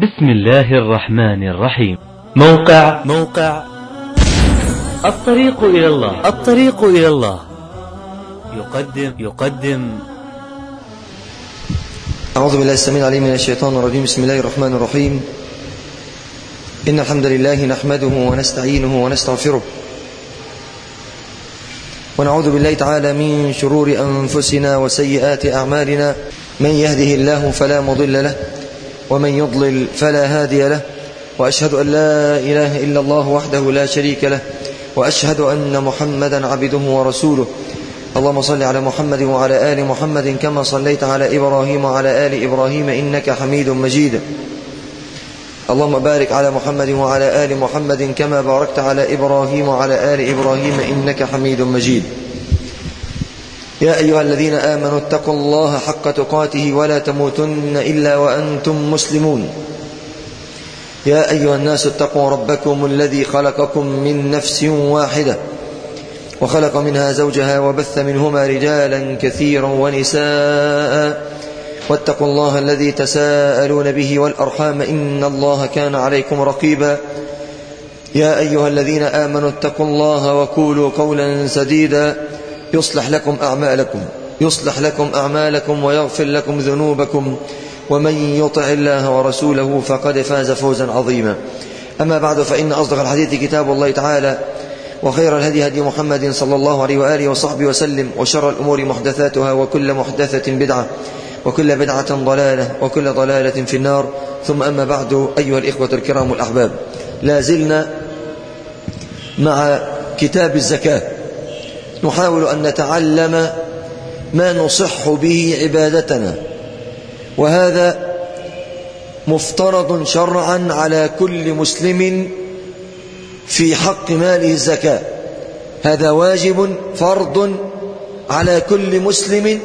بسم الله الرحمن الرحيم موقع موقع الطريق إلى الله الطريق إلى الله يقدم يقدم أعوذ بالله السميع العليم من الشيطان الرجيم بسم الله الرحمن الرحيم إن الحمد لله نحمده ونستعينه ونستغفره ونعوذ بالله تعالى من شرور أنفسنا وسيئات أعمالنا من يهده الله فلا مضل له ومن يضلل فلا هادي له وأشهد أن لا إله إلا الله وحده لا شريك له وأشهد أن محمدا عبده ورسوله اللهم صل على محمد وعلى آل محمد كما صليت على إبراهيم وعلى آل إبراهيم إنك حميد مجيد اللهم بارك على محمد وعلى آل محمد كما باركت على إبراهيم وعلى آل إبراهيم إنك حميد مجيد يا أيها الذين آمنوا اتقوا الله حق تقاته ولا تموتن إلا وأنتم مسلمون يا أيها الناس اتقوا ربكم الذي خلقكم من نفس واحدة وخلق منها زوجها وبث منهما رجالا كثيرا ونساء واتقوا الله الذي تساءلون به والأرحام إن الله كان عليكم رقيبا يا أيها الذين آمنوا اتقوا الله وقولوا قولا سديدا يصلح لكم أعمالكم يصلح لكم أعمالكم ويغفر لكم ذنوبكم ومن يطع الله ورسوله فقد فاز فوزا عظيما أما بعد فإن أصدق الحديث كتاب الله تعالى وخير الهدي هدي محمد صلى الله عليه وآله وصحبه وسلم وشر الأمور محدثاتها وكل محدثة بدعة وكل بدعة ضلالة وكل ضلالة في النار ثم أما بعد أيها الإخوة الكرام الأحباب لا زلنا مع كتاب الزكاة نحاول أن نتعلم ما نصح به عبادتنا وهذا مفترض شرعا على كل مسلم في حق ماله الزكاة هذا واجب فرض على كل مسلم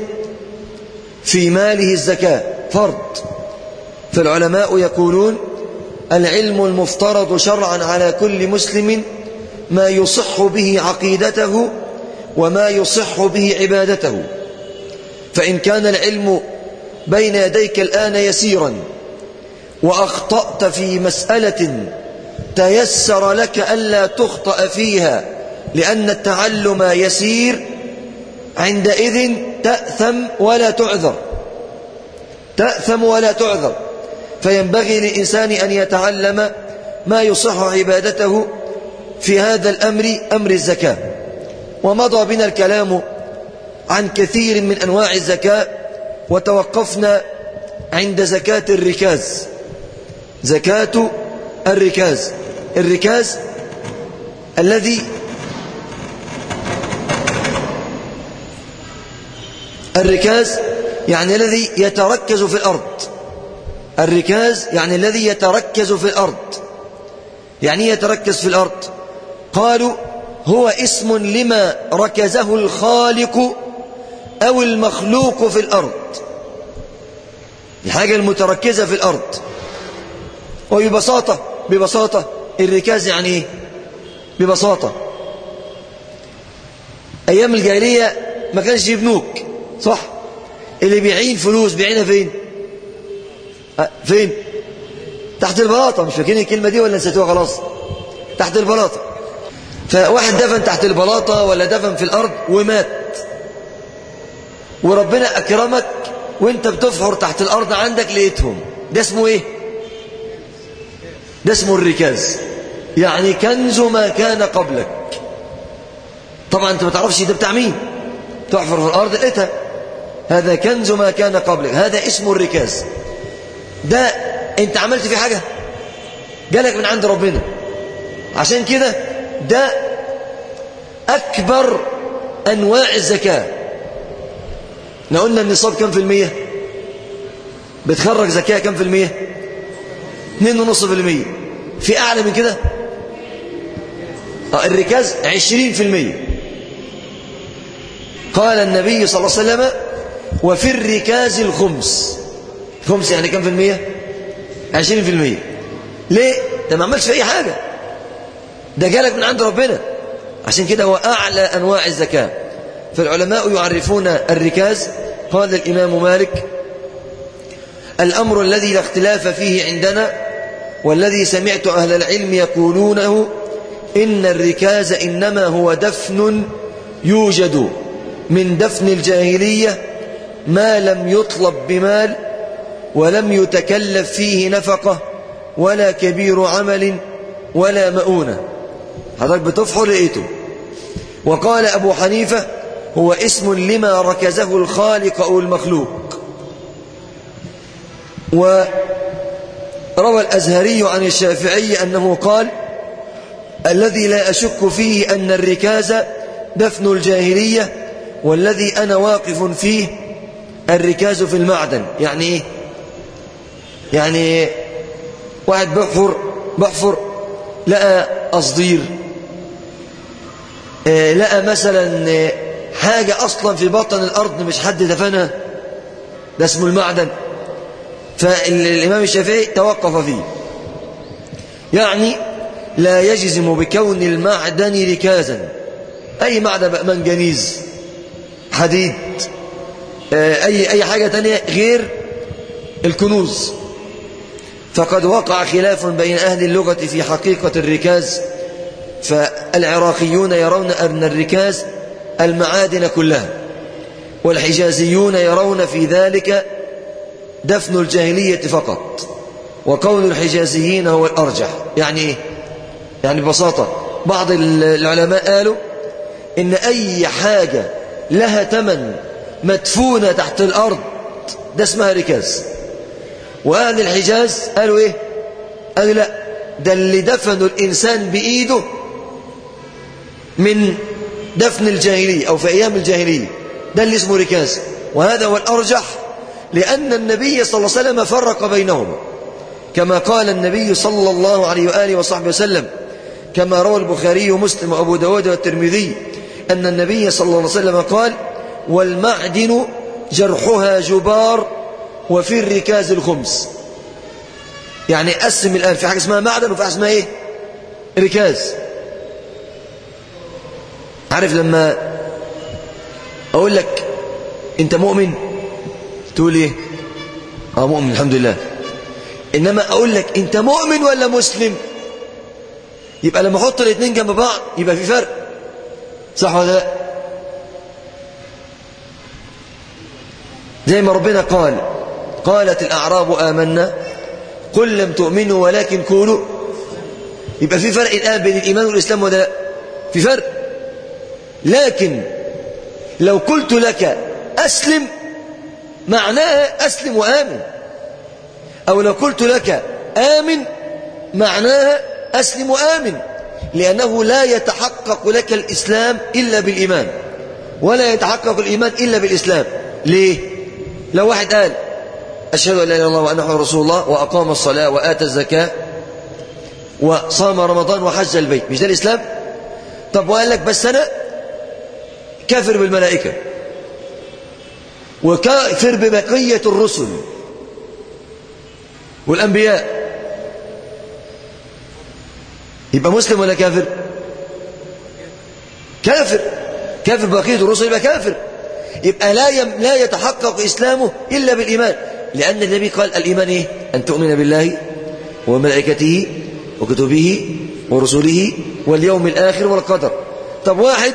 في ماله الزكاة فرض فالعلماء يقولون العلم المفترض شرعا على كل مسلم ما يصح به عقيدته وما يصح به عبادته فإن كان العلم بين يديك الآن يسيرا وأخطأت في مسألة تيسر لك ألا تخطأ فيها لأن التعلم يسير عندئذ تأثم ولا تعذر تأثم ولا تعذر فينبغي للإنسان أن يتعلم ما يصح عبادته في هذا الأمر أمر الزكاة ومضى بنا الكلام عن كثير من أنواع الزكاة وتوقفنا عند زكاة الركاز زكاة الركاز الركاز الذي الركاز يعني الذي يتركز في الأرض الركاز يعني الذي يتركز في الأرض يعني يتركز في الأرض قالوا هو اسم لما ركزه الخالق أو المخلوق في الأرض الحاجة المتركزة في الأرض وببساطة ببساطة الركاز يعني ايه ببساطة أيام الجاهلية ما كانش يبنوك صح اللي بيعين فلوس بيعينها فين أه فين تحت البلاطة مش فاكرين الكلمة دي ولا نسيتوها خلاص تحت البلاطة فواحد دفن تحت البلاطة ولا دفن في الأرض ومات وربنا أكرمك وانت بتفحر تحت الأرض عندك لقيتهم ده اسمه ايه ده اسمه الركاز يعني كنز ما كان قبلك طبعا انت ما تعرفش ده بتاع مين تحفر في الأرض لقيتها هذا كنز ما كان قبلك هذا اسمه الركاز ده انت عملت فيه حاجة جالك من عند ربنا عشان كده ده أكبر أنواع الزكاة احنا قلنا النصاب كم في المية بتخرج زكاة كم في المية اتنين ونص في المية في أعلى من كده الركاز عشرين في المية قال النبي صلى الله عليه وسلم وفي الركاز الخمس خمس يعني كم في المية عشرين في المية ليه ده ما عملش في أي حاجة ده جالك من عند ربنا عشان كده هو أعلى أنواع الزكاة فالعلماء يعرفون الركاز قال الإمام مالك الأمر الذي لا اختلاف فيه عندنا والذي سمعت أهل العلم يقولونه إن الركاز إنما هو دفن يوجد من دفن الجاهلية ما لم يطلب بمال ولم يتكلف فيه نفقة ولا كبير عمل ولا مؤونة حضرتك بتفحر لقيته وقال أبو حنيفة هو اسم لما ركزه الخالق أو المخلوق وروى الأزهري عن الشافعي أنه قال الذي لا أشك فيه أن الركاز دفن الجاهلية والذي أنا واقف فيه الركاز في المعدن يعني إيه يعني واحد بحفر بحفر لقى قصدير لقى مثلا حاجة أصلا في بطن الأرض مش حد دفنها ده اسمه المعدن فالإمام الشافعي توقف فيه يعني لا يجزم بكون المعدن ركازا أي معدن بقى منجنيز حديد أي, أي حاجة تانية غير الكنوز فقد وقع خلاف بين أهل اللغة في حقيقة الركاز فالعراقيون يرون أن الركاز المعادن كلها والحجازيون يرون في ذلك دفن الجاهلية فقط وقول الحجازيين هو الأرجح يعني إيه؟ يعني ببساطة بعض العلماء قالوا إن أي حاجة لها تمن مدفونة تحت الأرض ده اسمها ركاز وأهل الحجاز قالوا إيه قالوا لا ده اللي دفنوا الإنسان بإيده من دفن الجاهلية أو في أيام الجاهلية ده اللي اسمه ركاز وهذا هو الأرجح لأن النبي صلى الله عليه وسلم فرق بينهما كما قال النبي صلى الله عليه وآله وصحبه وسلم كما روى البخاري ومسلم وأبو داود والترمذي أن النبي صلى الله عليه وسلم قال والمعدن جرحها جبار وفي الركاز الخمس يعني قسم الآن في حاجة اسمها معدن وفي حاجة اسمها إيه ركاز عارف لما أقول لك أنت مؤمن تقول إيه آه مؤمن الحمد لله إنما أقول لك أنت مؤمن ولا مسلم يبقى لما أحط الاثنين جنب بعض يبقى في فرق صح ولا لا زي ما ربنا قال قالت الأعراب آمنا قل لم تؤمنوا ولكن كونوا يبقى في فرق الآن بين الإيمان والإسلام ولا لا في فرق لكن لو قلت لك أسلم معناها أسلم وآمن أو لو قلت لك آمن معناها أسلم وآمن لأنه لا يتحقق لك الإسلام إلا بالإيمان ولا يتحقق الإيمان إلا بالإسلام ليه؟ لو واحد قال أشهد أن لا إله إلا الله وأن محمد رسول الله وأقام الصلاة وآتى الزكاة وصام رمضان وحج البيت مش ده الإسلام؟ طب وقال لك بس أنا كافر بالملائكة وكافر ببقية الرسل والأنبياء يبقى مسلم ولا كافر كافر كافر بقية الرسل يبقى كافر يبقى لا يم لا يتحقق إسلامه إلا بالإيمان لأن النبي قال الإيمان إيه أن تؤمن بالله وملائكته وكتبه ورسله واليوم الآخر والقدر طب واحد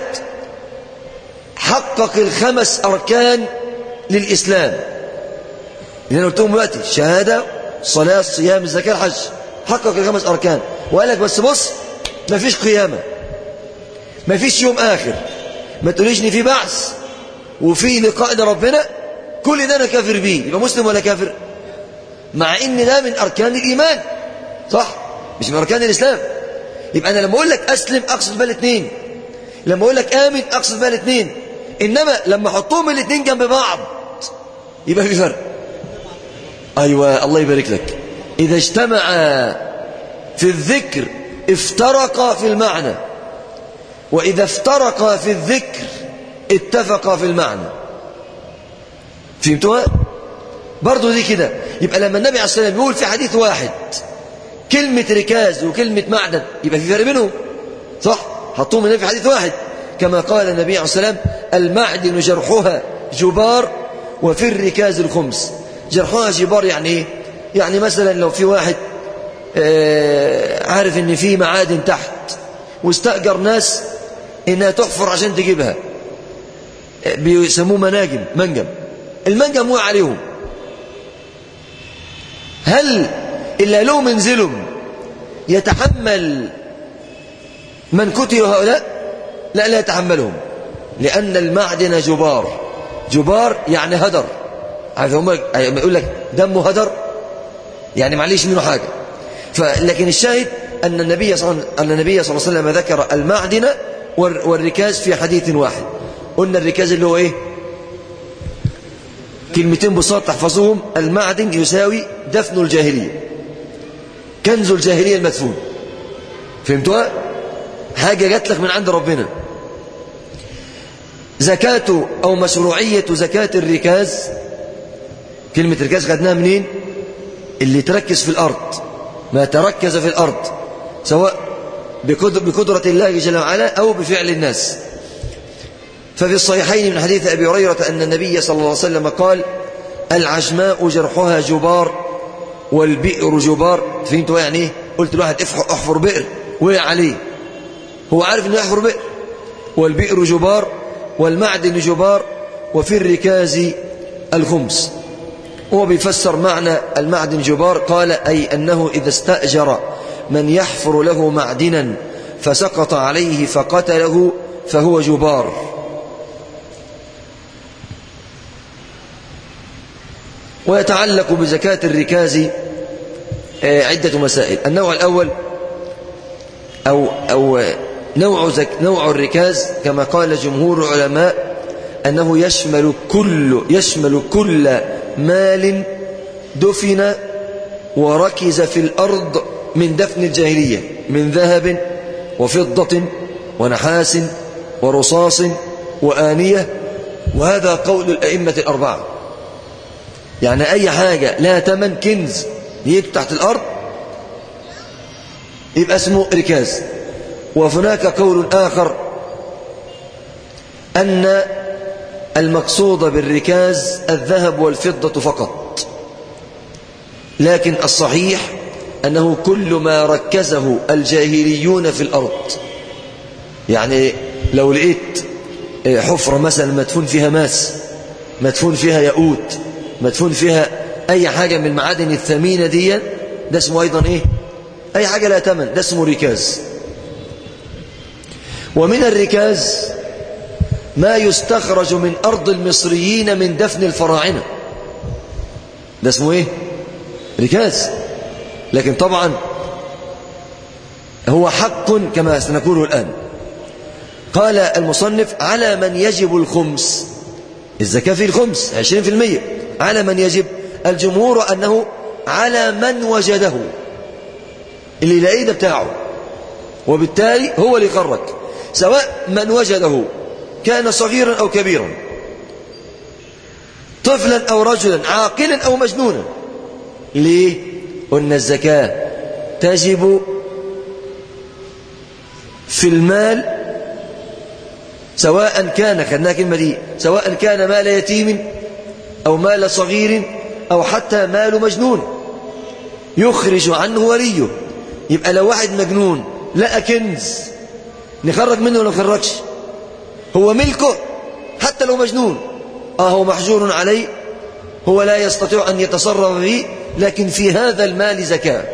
حقق الخمس أركان للإسلام اللي أنا قلتهم دلوقتي الشهادة الصلاة الصيام الزكاة الحج حقق الخمس أركان وقال لك بس بص ما فيش قيامة ما فيش يوم آخر ما تقوليش إن في بعث وفي لقاء لربنا كل ده أنا كافر بيه يبقى مسلم ولا كافر مع إن ده من أركان الإيمان صح مش من أركان الإسلام يبقى أنا لما أقول لك أسلم أقصد بها الاثنين لما أقول لك آمن أقصد بها الاثنين إنما لما أحطهم الاثنين جنب بعض يبقى في فرق أيوة الله يبارك لك إذا اجتمع في الذكر افترق في المعنى وإذا افترق في الذكر اتفق في المعنى فهمتوها؟ برضو دي كده يبقى لما النبي عليه الصلاة والسلام يقول في حديث واحد كلمة ركاز وكلمة معدن يبقى في فرق بينهم صح؟ حطوهم النبي في حديث واحد كما قال النبي عليه الصلاة والسلام المعدن جرحها جبار وفي الركاز الخمس جرحها جبار يعني ايه؟ يعني مثلا لو في واحد آه، عارف ان في معادن تحت واستأجر ناس انها تحفر عشان تجيبها آه، بيسموه مناجم منجم المنجم وقع عليهم هل إلا لو منزلهم يتحمل من كتب هؤلاء لا لا يتحملهم لأن المعدن جبار جبار يعني هدر عارف هم يقول لك دمه هدر يعني معليش منه حاجة فلكن الشاهد أن النبي صلى أن النبي صلى الله عليه وسلم ذكر المعدن والركاز في حديث واحد قلنا الركاز اللي هو إيه كلمتين بساط تحفظوهم المعدن يساوي دفن الجاهلية كنز الجاهلية المدفون فهمتوها حاجة جات لك من عند ربنا زكاة أو مشروعية زكاة الركاز كلمة ركاز خدناها منين اللي تركز في الأرض ما تركز في الأرض سواء بقدرة الله جل وعلا أو بفعل الناس ففي الصحيحين من حديث أبي هريرة أن النبي صلى الله عليه وسلم قال العجماء جرحها جبار والبئر جبار فهمتوا يعني ايه قلت الواحد احفر بئر وقع عليه هو عارف انه يحفر بئر والبئر جبار والمعدن جبار وفي الركاز الخمس هو بيفسر معنى المعدن جبار قال أي أنه إذا استأجر من يحفر له معدنا فسقط عليه فقتله فهو جبار ويتعلق بزكاة الركاز عدة مسائل النوع الأول أو, أو نوع, زك نوع الركاز كما قال جمهور العلماء أنه يشمل كل, يشمل كل مال دفن وركز في الأرض من دفن الجاهلية من ذهب وفضة ونحاس ورصاص وآنية وهذا قول الأئمة الأربعة يعني أي حاجة لا تمن كنز لقيته تحت الأرض يبقى اسمه ركاز وهناك قول آخر أن المقصود بالركاز الذهب والفضة فقط لكن الصحيح أنه كل ما ركزه الجاهليون في الأرض يعني لو لقيت حفرة مثلا مدفون فيها ماس مدفون فيها ياقوت مدفون فيها أي حاجة من المعادن الثمينة دي ده اسمه أيضا إيه أي حاجة لا تمن ده اسمه ركاز ومن الركاز ما يستخرج من أرض المصريين من دفن الفراعنة ده اسمه إيه ركاز لكن طبعا هو حق كما سنقوله الآن قال المصنف على من يجب الخمس الزكاة في الخمس عشرين في المية على من يجب الجمهور أنه على من وجده اللي يلاقيه ده بتاعه وبالتالي هو اللي يخرج سواء من وجده كان صغيرا أو كبيرا طفلا أو رجلا عاقلا أو مجنونا ليه؟ قلنا الزكاة تجب في المال سواء كان خدناها كلمة دي سواء كان مال يتيم أو مال صغير أو حتى مال مجنون يخرج عنه وليه يبقى لو واحد مجنون لقى كنز نخرج منه ولا نخرجش هو ملكه حتى لو مجنون آه هو محجور عليه هو لا يستطيع أن يتصرف فيه لكن في هذا المال زكاة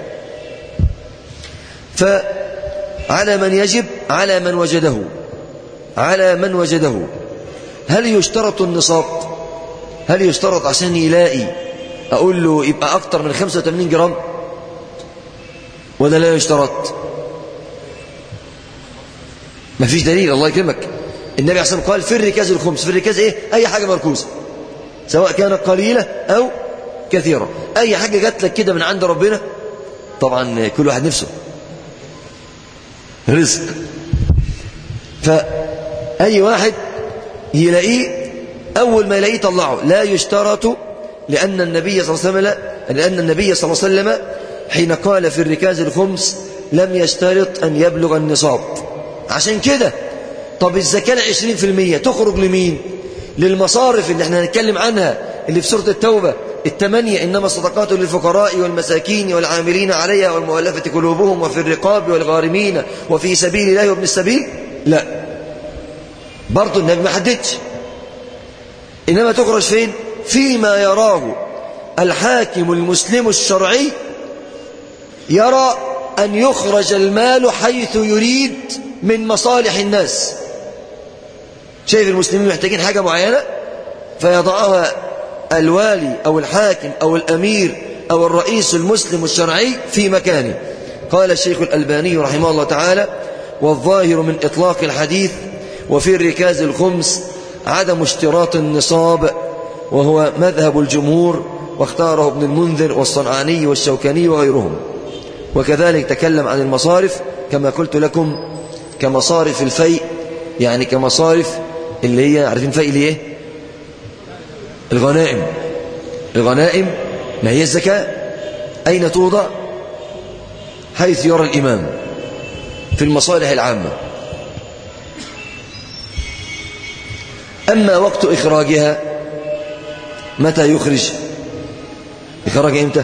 فعلى من يجب على من وجده على من وجده هل يشترط النصاب هل يشترط عشان يلاقي أقول له يبقى أكتر من 85 جرام ولا لا يشترط ما فيش دليل الله يكرمك النبي عليه الصلاة قال في الركاز الخمس في الركاز إيه أي حاجة مركوزة سواء كانت قليلة أو كثيرة أي حاجة جات لك كده من عند ربنا طبعا كل واحد نفسه رزق فأي واحد يلاقيه أول ما يلاقيه طلعه لا يشترط لأن النبي صلى الله عليه وسلم لأن النبي صلى الله عليه وسلم حين قال في الركاز الخمس لم يشترط أن يبلغ النصاب عشان كده طب الزكاة العشرين في المية تخرج لمين للمصارف اللي احنا هنتكلم عنها اللي في سورة التوبة الثمانية إنما الصدقات للفقراء والمساكين والعاملين عليها والمؤلفة قلوبهم وفي الرقاب والغارمين وفي سبيل الله وابن السبيل لا برضو النبي ما حددش إنما تخرج فين فيما يراه الحاكم المسلم الشرعي يرى أن يخرج المال حيث يريد من مصالح الناس شايف المسلمين محتاجين حاجة معينة فيضعها الوالي أو الحاكم أو الأمير أو الرئيس المسلم الشرعي في مكانه قال الشيخ الألباني رحمه الله تعالى والظاهر من إطلاق الحديث وفي الركاز الخمس عدم اشتراط النصاب وهو مذهب الجمهور واختاره ابن المنذر والصنعاني والشوكاني وغيرهم وكذلك تكلم عن المصارف كما قلت لكم كمصارف الفيء يعني كمصارف اللي هي عارفين فيء اللي ايه الغنائم الغنائم ما هي الزكاة أين توضع حيث يرى الإمام في المصالح العامة أما وقت إخراجها متى يخرج إخراج إمتى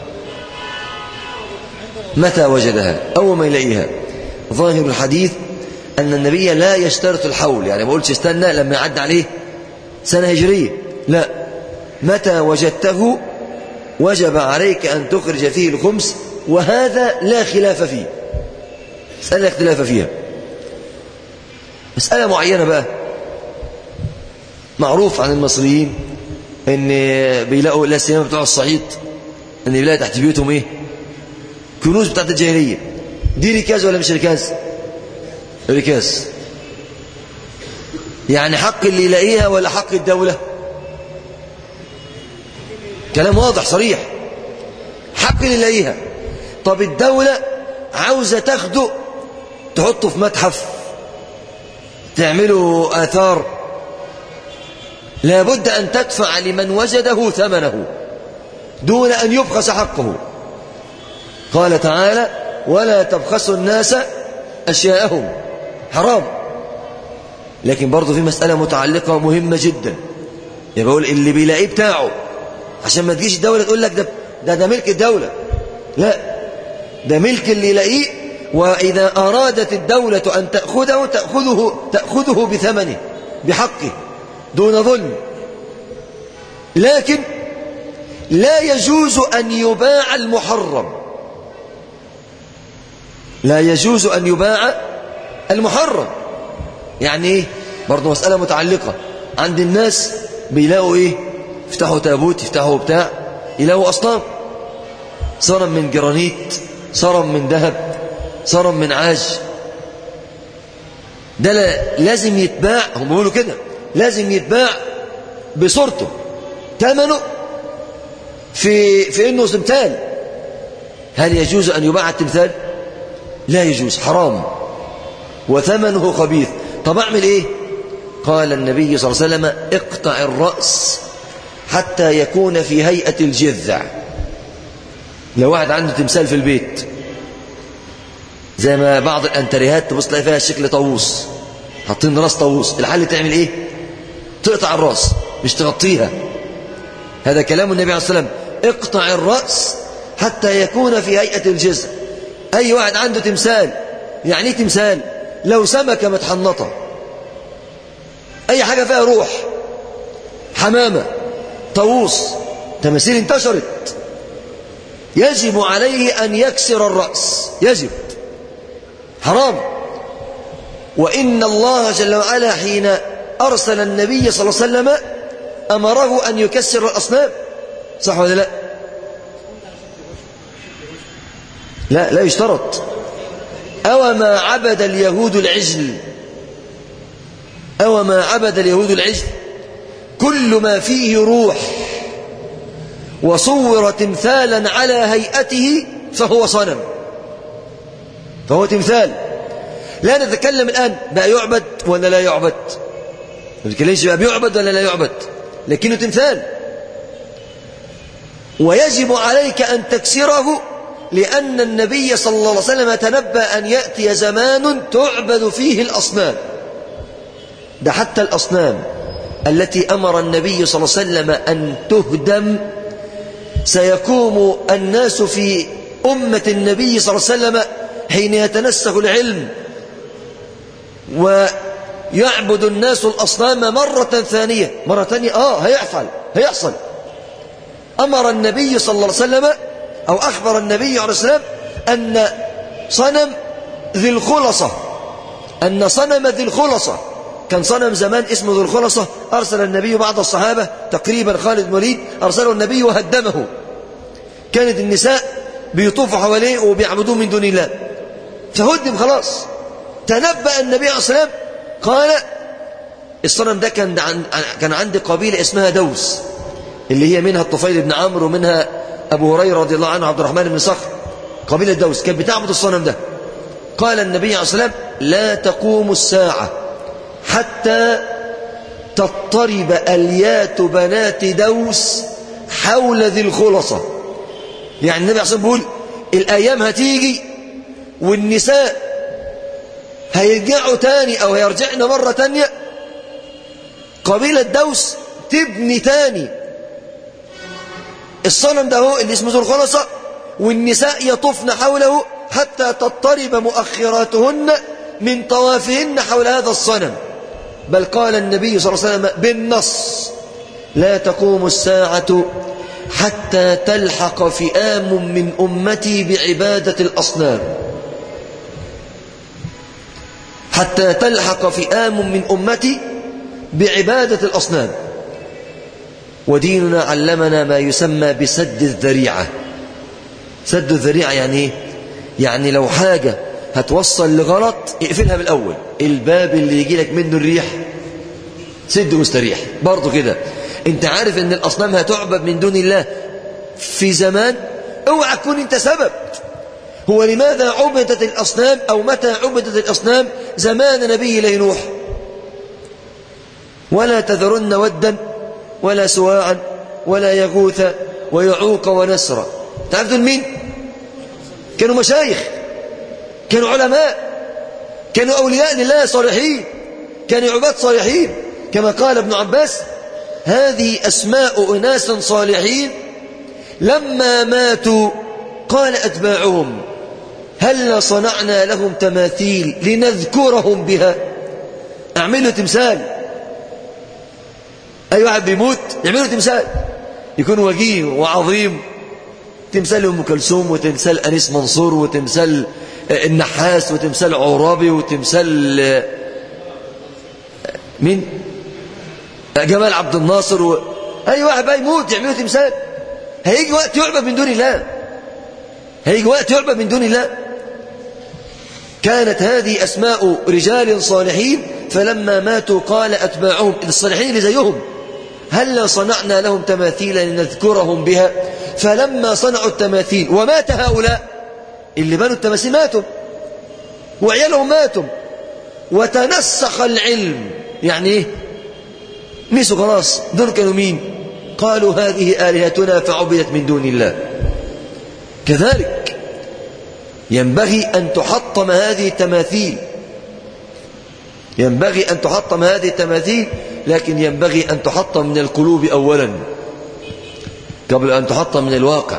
متى وجدها أول ما يلاقيها ظاهر الحديث أن النبي لا يشترط الحول يعني ما قلتش استنى لما يعد عليه سنة هجرية لا متى وجدته وجب عليك أن تخرج فيه الخمس وهذا لا خلاف فيه مسألة اختلاف فيها مسألة معينة بقى معروف عن المصريين ان بيلاقوا لا سيما بتوع الصعيد ان بيلاقي تحت بيوتهم ايه كنوز بتاعت الجاهليه دي ركاز ولا مش ركاز ركاز يعني حق اللي يلاقيها ولا حق الدوله كلام واضح صريح حق اللي يلاقيها طب الدوله عاوزه تاخده تحطه في متحف تعمله اثار لابد أن تدفع لمن وجده ثمنه دون أن يبخس حقه قال تعالى ولا تبخسوا الناس أشياءهم حرام لكن برضه في مسألة متعلقة مهمة جدا يعني بقول اللي بيلاقيه بتاعه عشان ما تجيش الدولة تقول لك ده, ده ده ملك الدولة لا ده ملك اللي يلاقيه وإذا أرادت الدولة أن تأخذه تأخذه, تأخذه بثمنه بحقه دون ظلم لكن لا يجوز أن يباع المحرم لا يجوز أن يباع المحرم يعني ايه برضه مسألة متعلقة عند الناس بيلاقوا ايه يفتحوا تابوت يفتحوا بتاع يلاقوا أصنام صنم من جرانيت صنم من ذهب صنم من عاج ده لازم يتباع هم بيقولوا كده لازم يتباع بصورته ثمنه في في انه تمثال هل يجوز ان يباع التمثال لا يجوز حرام وثمنه خبيث طب اعمل ايه قال النبي صلى الله عليه وسلم اقطع الراس حتى يكون في هيئه الجذع لو واحد عنده تمثال في البيت زي ما بعض الانتريهات تبص تلاقي فيها شكل طاووس حاطين راس طاووس الحل تعمل ايه تقطع الراس مش تغطيها هذا كلام النبي عليه الصلاة والسلام اقطع الرأس حتى يكون في هيئة الجزء أي واحد عنده تمثال يعني تمثال لو سمكة متحنطة أي حاجة فيها روح حمامة طاووس تماثيل انتشرت يجب عليه أن يكسر الرأس يجب حرام وإن الله جل وعلا حين أرسل النبي صلى الله عليه وسلم أمره أن يكسر الأصنام صح ولا لا لا لا يشترط أو ما عبد اليهود العجل أو ما عبد اليهود العجل كل ما فيه روح وصور تمثالا على هيئته فهو صنم فهو تمثال لا نتكلم الآن بقى يعبد ولا لا يعبد ما بنتكلمش بقى بيعبد ولا لا يعبد لكنه تمثال ويجب عليك أن تكسره لأن النبي صلى الله عليه وسلم تنبأ أن يأتي زمان تعبد فيه الأصنام ده حتى الأصنام التي أمر النبي صلى الله عليه وسلم أن تهدم سيقوم الناس في أمة النبي صلى الله عليه وسلم حين يتنسخ العلم ويعبد الناس الأصنام مرة ثانية مرة ثانية آه هيحصل هيحصل أمر النبي صلى الله عليه وسلم أو أخبر النبي عليه السلام أن صنم ذي الخلصة أن صنم ذي الخلصة كان صنم زمان اسمه ذو الخلصة أرسل النبي بعض الصحابة تقريبا خالد بن وليد أرسله النبي وهدمه كانت النساء بيطوفوا حواليه وبيعبدوه من دون الله فهدم خلاص تنبأ النبي عليه الصلاة والسلام قال الصنم ده كان عن كان عند قبيلة اسمها دوس اللي هي منها الطفيل بن عمرو ومنها أبو هريرة رضي الله عنه عبد الرحمن بن صخر قبيلة دوس كانت بتعبد الصنم ده قال النبي عليه الصلاة والسلام لا تقوم الساعة حتى تضطرب أليات بنات دوس حول ذي الخلصة يعني النبي عليه الصلاة والسلام بيقول الأيام هتيجي والنساء هيرجعوا تاني أو هيرجعن مرة تانية قبيلة دوس تبني تاني الصنم ده هو اللي اسمه ذو الخلصة والنساء يطفن حوله حتى تضطرب مؤخراتهن من طوافهن حول هذا الصنم بل قال النبي صلى الله عليه وسلم بالنص لا تقوم الساعة حتى تلحق فئام من أمتي بعبادة الأصنام حتى تلحق فئام من أمتي بعبادة الأصنام وديننا علمنا ما يسمى بسد الذريعة سد الذريعة يعني ايه يعني لو حاجة هتوصل لغلط اقفلها بالأول الباب اللي يجي لك منه الريح سد مستريح برضه كده انت عارف ان الأصنام هتعبد من دون الله في زمان اوعى تكون انت سبب هو لماذا عبدت الأصنام أو متى عبدت الأصنام زمان نبي الله نوح ولا تذرن ودا ولا سواعا ولا يغوث ويعوق ونسرا تعرف دول مين كانوا مشايخ كانوا علماء كانوا أولياء لله صالحين كانوا عباد صالحين كما قال ابن عباس هذه أسماء أناس صالحين لما ماتوا قال أتباعهم هل صنعنا لهم تماثيل لنذكرهم بها اعملوا تمثال أي واحد بيموت يعملوا تمثال يكون وجيه وعظيم تمثال أم كلثوم وتمثال أنيس منصور وتمثال النحاس وتمثال عرابي وتمثال مين جمال عبد الناصر و... أي واحد بقى يموت يعملوا تمثال هيجي وقت يعبد من دون الله هيجي وقت يعبد من دون الله كانت هذه أسماء رجال صالحين فلما ماتوا قال أتباعهم الصالحين اللي زيهم هل صنعنا لهم تماثيل لنذكرهم بها فلما صنعوا التماثيل ومات هؤلاء اللي بنوا التماثيل ماتوا وعيالهم ماتوا وتنسخ العلم يعني ايه نسوا خلاص دول كانوا مين قالوا هذه آلهتنا فعبدت من دون الله كذلك ينبغي أن تحطم هذه التماثيل ينبغي أن تحطم هذه التماثيل لكن ينبغي أن تحطم من القلوب أولا قبل أن تحطم من الواقع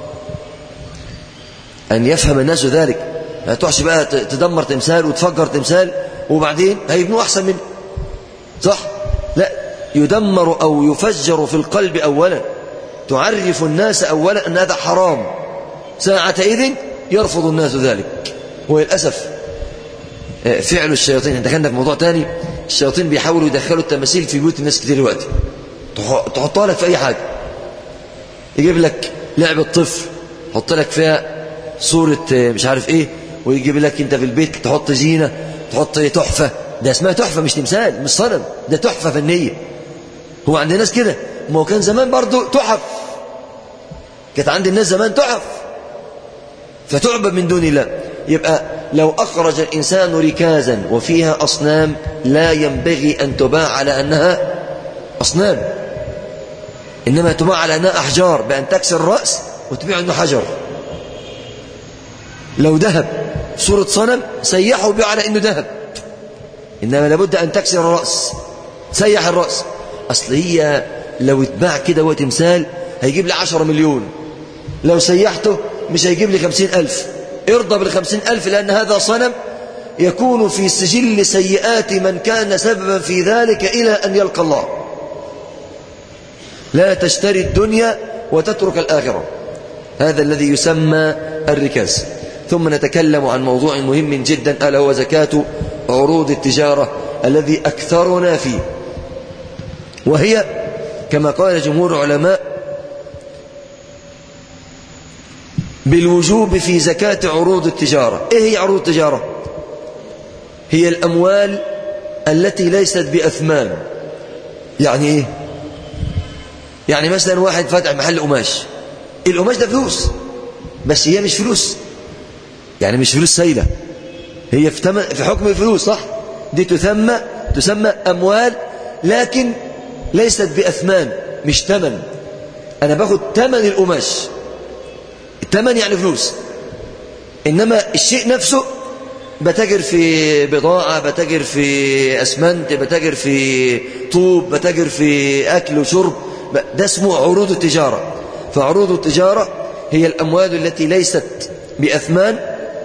أن يفهم الناس ذلك ما تروحش بقى تدمر تمثال وتفجر تمثال وبعدين هيبنوا أحسن منه صح لا يدمر أو يفجر في القلب أولا تعرف الناس أولا أن هذا حرام ساعتئذ يرفض الناس ذلك وللأسف فعل الشياطين دخلنا في موضوع تاني الشياطين بيحاولوا يدخلوا التماثيل في بيوت الناس كتير دلوقتي تحطها لك في أي حاجة يجيب لك لعبة طفل يحط لك فيها صورة مش عارف ايه ويجيب لك انت في البيت تحط زينة تحط تحفة ده اسمها تحفة مش تمثال مش صنم ده تحفة فنية هو عند الناس كده ما هو كان زمان برضو تحف كانت عند الناس زمان تحف فتعبد من دون الله يبقى لو أخرج الإنسان ركازا وفيها أصنام لا ينبغي أن تباع على أنها أصنام إنما تباع على أنها أحجار بأن تكسر الرأس وتبيع أنه حجر لو ذهب صورة صنم سيحه وبيع على أنه ذهب إنما لابد أن تكسر الرأس سيح الرأس أصل هي لو اتباع كده وتمثال هيجيب لي عشرة مليون لو سيحته مش هيجيب لي خمسين ألف ارضى بالخمسين ألف لأن هذا صنم يكون في سجل سيئات من كان سببا في ذلك إلى أن يلقى الله لا تشتري الدنيا وتترك الآخرة هذا الذي يسمى الركاز ثم نتكلم عن موضوع مهم جدا ألا هو زكاة عروض التجارة الذي أكثرنا فيه وهي كما قال جمهور العلماء بالوجوب في زكاة عروض التجارة إيه هي عروض التجارة هي الأموال التي ليست بأثمان يعني إيه يعني مثلا واحد فتح محل قماش القماش ده فلوس بس هي مش فلوس يعني مش فلوس سايلة هي في, تم... في حكم الفلوس صح دي تسمى تسمى أموال لكن ليست بأثمان مش تمن أنا باخد تمن القماش التمن يعني فلوس إنما الشيء نفسه بتاجر في بضاعة بتاجر في أسمنت بتاجر في طوب بتاجر في أكل وشرب ده اسمه عروض التجارة فعروض التجارة هي الأموال التي ليست بأثمان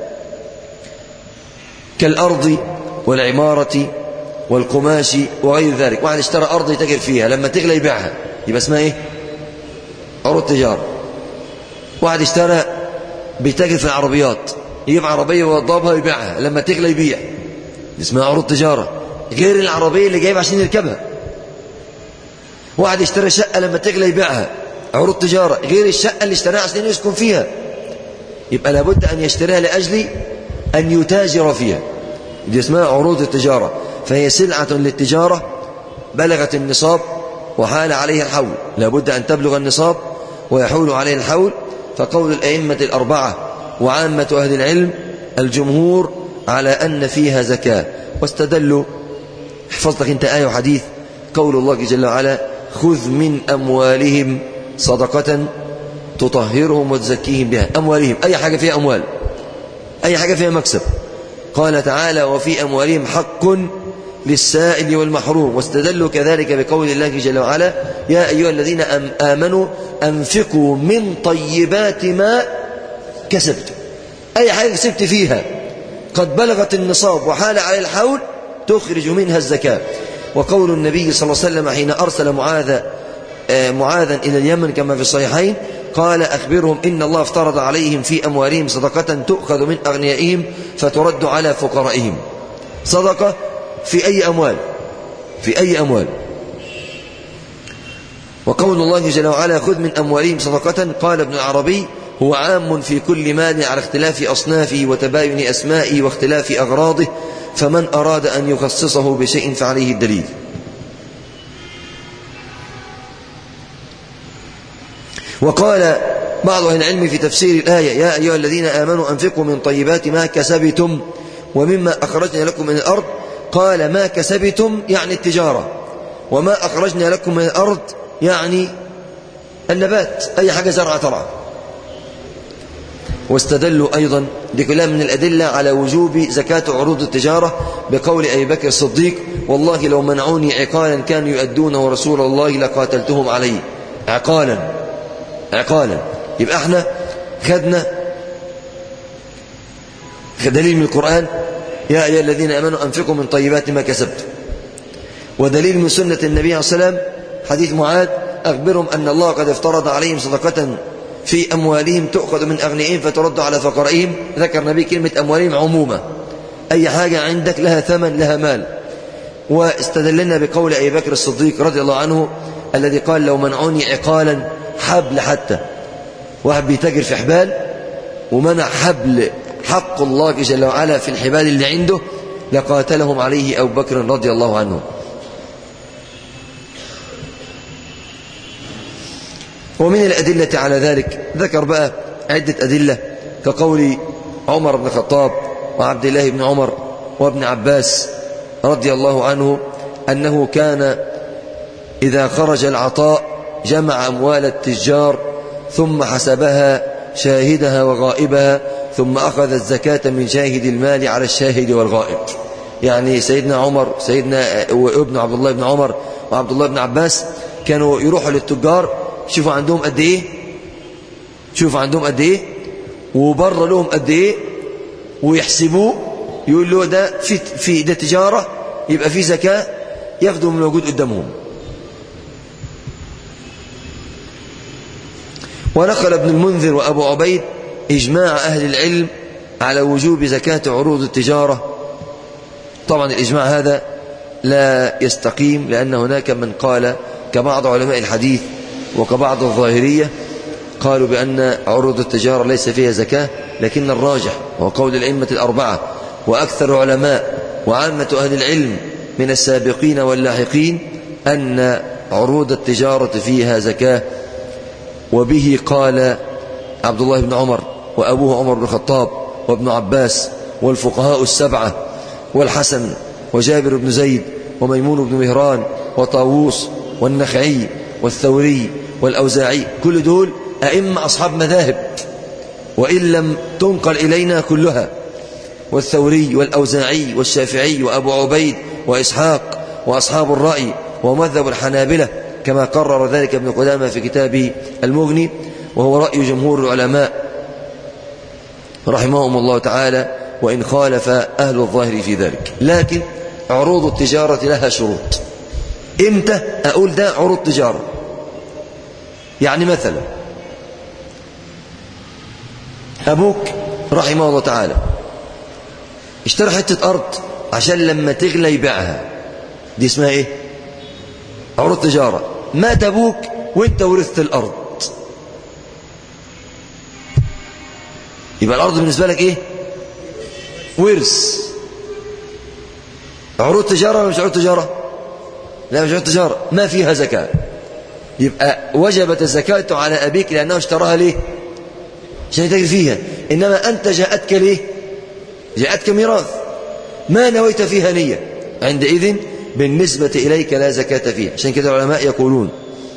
كالأرض والعمارة والقماش وغير ذلك واحد اشترى أرض يتاجر فيها لما تغلى يبيعها يبقى اسمها ايه عروض تجارة واحد اشترى بيتاجر في العربيات يجيب عربية ويوضبها ويبيعها لما تغلى يبيع اسمها عروض تجارة غير العربية اللي جايب عشان يركبها واحد اشترى شقة لما تغلى يبيعها عروض تجارة غير الشقة اللي اشتراها عشان يسكن فيها يبقى لابد أن يشتريها لأجل أن يتاجر فيها دي اسمها عروض التجارة فهي سلعة للتجارة بلغت النصاب وحال عليها الحول لابد أن تبلغ النصاب ويحول عليه الحول فقول الأئمة الأربعة وعامة أهل العلم الجمهور على أن فيها زكاة واستدلوا احفظ انت آية وحديث قول الله جل وعلا خذ من أموالهم صدقة تطهرهم وتزكيهم بها أموالهم أي حاجة فيها أموال أي حاجة فيها مكسب قال تعالى وفي أموالهم حق للسائل والمحروم واستدلوا كذلك بقول الله جل وعلا يا أيها الذين آمنوا أنفقوا من طيبات ما كسبت أي حاجة كسبت فيها قد بلغت النصاب وحال على الحول تخرج منها الزكاة وقول النبي صلى الله عليه وسلم حين أرسل معاذ معاذا إلى اليمن كما في الصحيحين قال أخبرهم إن الله افترض عليهم في أموالهم صدقة تؤخذ من أغنيائهم فترد على فقرائهم صدقة في أي أموال في أي أموال وقول الله جل وعلا خذ من أموالهم صدقة قال ابن العربي هو عام في كل مال على اختلاف أصنافه وتباين أسمائه واختلاف أغراضه فمن أراد أن يخصصه بشيء فعليه الدليل وقال بعض أهل العلم في تفسير الآية يا أيها الذين آمنوا أنفقوا من طيبات ما كسبتم ومما أخرجنا لكم من الأرض قال ما كسبتم يعني التجارة وما أخرجنا لكم من الأرض يعني النبات أي حاجة زرع ترعى واستدلوا أيضا بكلام من الأدلة على وجوب زكاة عروض التجارة بقول أبي بكر الصديق والله لو منعوني عقالا كانوا يؤدونه رسول الله لقاتلتهم عليه عقالا عقالا يبقى احنا خدنا دليل من القرآن يا أيها الذين أمنوا أنفقوا من طيبات ما كسبت ودليل من سنة النبي عليه السلام حديث معاذ أخبرهم أن الله قد افترض عليهم صدقة في أموالهم تؤخذ من أغنيائهم فترد على فقرائهم ذكر النبي كلمة أموالهم عموما أي حاجة عندك لها ثمن لها مال واستدلنا بقول أبي بكر الصديق رضي الله عنه الذي قال لو منعوني عقالا حبل حتى واحد بيتاجر في حبال ومنع حبل حق الله جل وعلا في الحبال اللي عنده لقاتلهم عليه أبو بكر رضي الله عنه ومن الأدلة على ذلك ذكر بقى عدة أدلة كقول عمر بن الخطاب وعبد الله بن عمر وابن عباس رضي الله عنه أنه كان إذا خرج العطاء جمع أموال التجار ثم حسبها شاهدها وغائبها ثم أخذ الزكاة من شاهد المال على الشاهد والغائب يعني سيدنا عمر سيدنا وابن عبد الله بن عمر وعبد الله بن عباس كانوا يروحوا للتجار شوفوا عندهم قد ايه شوفوا عندهم قد ايه وبره لهم قد ايه ويحسبوه يقول له ده في في ده تجاره يبقى في زكاه ياخدوا من الموجود قدامهم ونقل ابن المنذر وابو عبيد اجماع اهل العلم على وجوب زكاه عروض التجاره طبعا الاجماع هذا لا يستقيم لان هناك من قال كبعض علماء الحديث وكبعض الظاهريه قالوا بأن عروض التجارة ليس فيها زكاة لكن الراجح هو قول الأئمة الأربعة وأكثر العلماء وعامة أهل العلم من السابقين واللاحقين أن عروض التجارة فيها زكاة وبه قال عبد الله بن عمر وأبوه عمر بن الخطاب وابن عباس والفقهاء السبعة والحسن وجابر بن زيد وميمون بن مهران وطاووس والنخعي والثوري والأوزاعي كل دول أئمة أصحاب مذاهب وإن لم تنقل إلينا كلها والثوري والأوزاعي والشافعي وأبو عبيد وإسحاق وأصحاب الرأي ومذهب الحنابلة كما قرر ذلك ابن قدامة في كتابه المغني وهو رأي جمهور العلماء رحمهم الله تعالى وإن خالف أهل الظاهر في ذلك لكن عروض التجارة لها شروط إمتى أقول ده عروض تجارة يعني مثلا أبوك رحمه الله تعالى اشترى حتة أرض عشان لما تغلى يبيعها دي اسمها ايه عروض تجارة مات أبوك وانت ورثت الأرض يبقى الأرض بالنسبة لك ايه ورث عروض تجارة ولا مش عروض تجارة لا مش عروض تجارة ما فيها زكاة يبقى وجبت الزكاة على أبيك لأنه اشتراها ليه عشان يتاجر فيها إنما أنت جاءتك ليه جاءتك ميراث ما نويت فيها نية عندئذ بالنسبة إليك لا زكاة فيها عشان كده العلماء يقولون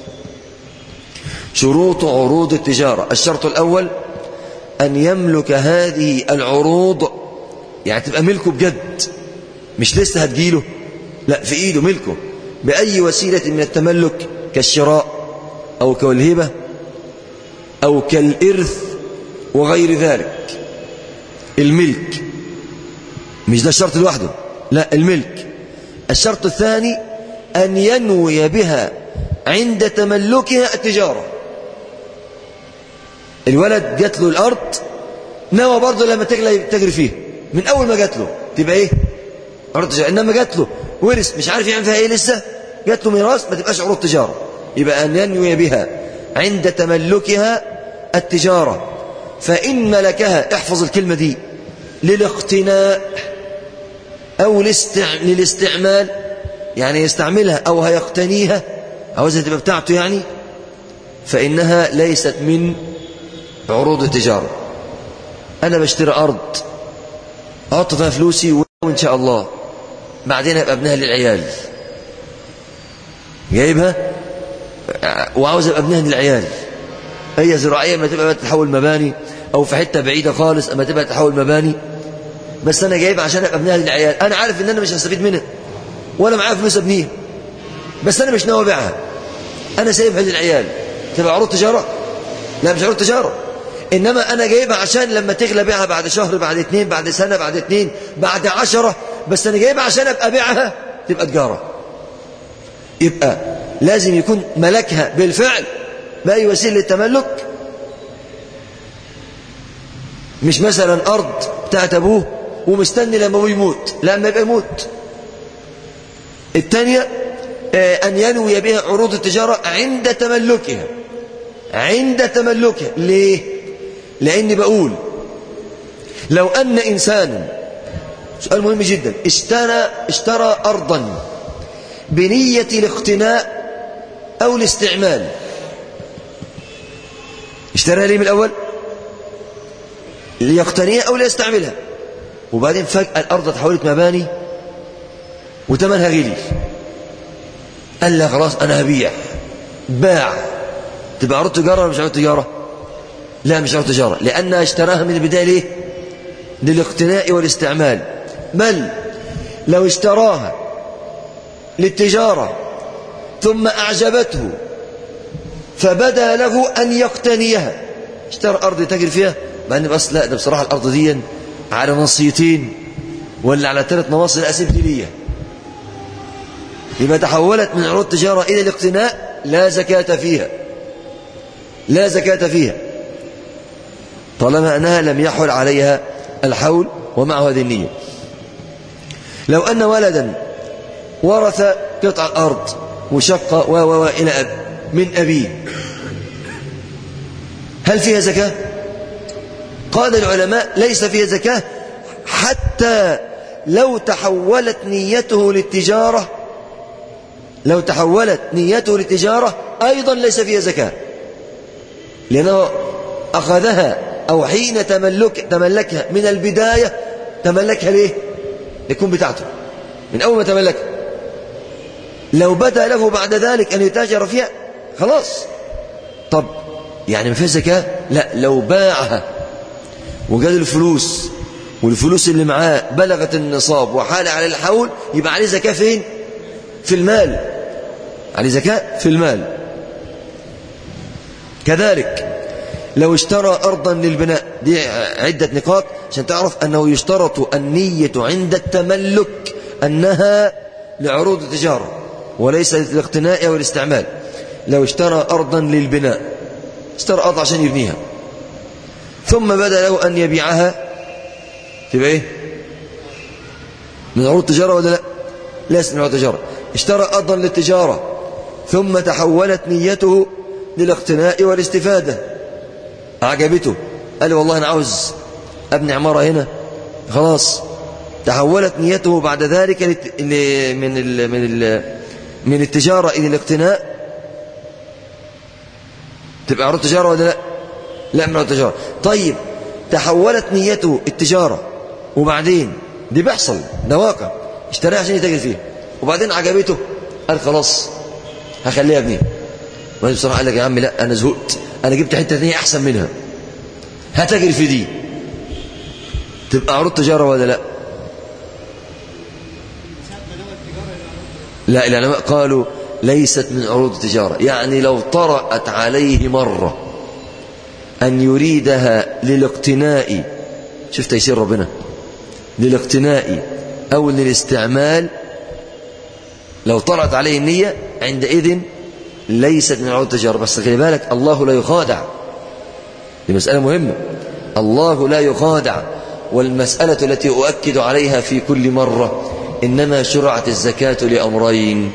شروط عروض التجارة الشرط الأول أن يملك هذه العروض يعني تبقى ملكه بجد مش لسه هتجيله لا في إيده ملكه بأي وسيلة من التملك كالشراء أو كالهبة أو كالإرث وغير ذلك الملك مش ده الشرط لوحده لا الملك الشرط الثاني أن ينوي بها عند تملكها التجارة الولد جات له الأرض نوى برضه لما تغلى تجري فيه من أول ما جات له تبقى إيه عروض تجارة إنما جات له ورث مش عارف يعمل فيها إيه لسه جات له ميراث ما تبقاش عروض تجارة يبقى أن ينوي بها عند تملكها التجارة فإن ملكها احفظ الكلمة دي للاقتناء أو للاستعمال يعني يستعملها أو هيقتنيها عاوزها تبقى بتاعته يعني فإنها ليست من عروض التجارة أنا بشتري أرض أحط فيها فلوسي وإن شاء الله بعدين أبقى ابنها للعيال جايبها وعاوز أبقى ابنها للعيال هي زراعية ما تبقى تحول مباني أو في حتة بعيدة خالص أما تبقى تحول مباني بس أنا جايبها عشان أبقى ابنها للعيال أنا عارف إن أنا مش هستفيد منها ولا معايا فلوس ابنيها بس أنا مش ناوي أبيعها أنا سايبها للعيال تبقى عروض تجارة لا مش عروض تجارة إنما أنا جايبها عشان لما تغلى بيعها بعد شهر بعد اتنين بعد سنة بعد اتنين بعد عشرة بس أنا جايبها عشان أبقى بيعها تبقى تجارة يبقى لازم يكون ملكها بالفعل بأي وسيلة للتملك مش مثلا أرض بتاعت أبوه ومستني لما أبوه يموت لما يبقى يموت الثانية أن ينوي بها عروض التجارة عند تملكها عند تملكها ليه؟ لأني بقول لو أن إنسانا سؤال مهم جدا اشترى اشترى أرضا بنية الاقتناء أو الاستعمال اشتراها ليه من الأول ليقتنيها أو ليستعملها وبعدين فجأة الأرض تحولت مباني وتمنها غلي قال لها خلاص أنا هبيع باع تبقى عروض تجارة ولا مش عروض تجارة لا مش عروض تجارة لأنها اشتراها من البداية ليه للاقتناء والاستعمال بل لو اشتراها للتجارة ثم أعجبته فبدا له أن يقتنيها اشترى أرض يتاجر فيها مع أن بس لا ده بصراحة الأرض دي على نصيتين ولا على ثلاث نواصي الأسيب دي ليا يبقى تحولت من عروض تجارة إلى الاقتناء لا زكاة فيها لا زكاة فيها طالما أنها لم يحل عليها الحول ومع هذه النية لو أن ولدا ورث قطع الأرض وشق و و إلى أب من أبيه هل فيها زكاة؟ قال العلماء ليس فيها زكاة حتى لو تحولت نيته للتجارة لو تحولت نيته للتجارة أيضا ليس فيها زكاة لأنه أخذها أو حين تملك تملكها من البداية تملكها ليه؟ يكون بتاعته من أول ما تملكها لو بدا له بعد ذلك أن يتاجر فيها خلاص طب يعني ما فيها زكاة لا لو باعها وجاد الفلوس والفلوس اللي معاه بلغت النصاب وحال على الحول يبقى عليه زكاة فين في المال عليه زكاة في المال كذلك لو اشترى أرضا للبناء دي عدة نقاط عشان تعرف أنه يشترط النية عند التملك أنها لعروض التجارة وليس للاقتناء أو الاستعمال لو اشترى أرضا للبناء اشترى أرض عشان يبنيها ثم بدا له أن يبيعها تبقى إيه من عروض التجارة ولا لا ليس من عروض التجارة اشترى أرضا للتجارة ثم تحولت نيته للاقتناء والاستفادة أعجبته قال والله أنا عاوز أبني عمارة هنا خلاص تحولت نيته بعد ذلك من ال من ال من التجارة إلى الاقتناء تبقى عروض تجارة ولا لا لا من عروض تجارة طيب تحولت نيته التجارة وبعدين دي بيحصل ده واقع اشتراها عشان يتاجر فيها وبعدين عجبته قال خلاص هخليها ابني وبعدين بصراحة قال لك يا عم لا أنا زهقت أنا جبت حتة ثانية أحسن منها هتاجر في دي تبقى عروض تجارة ولا لا لا العلماء قالوا ليست من عروض التجارة يعني لو طرأت عليه مرة أن يريدها للاقتناء شوف تيسير ربنا للاقتناء أو للاستعمال لو طرأت عليه النية عندئذ ليست من عروض التجارة بس خلي بالك الله لا يخادع دي مسألة مهمة الله لا يخادع والمسألة التي أؤكد عليها في كل مرة إنما شرعت الزكاة لأمرين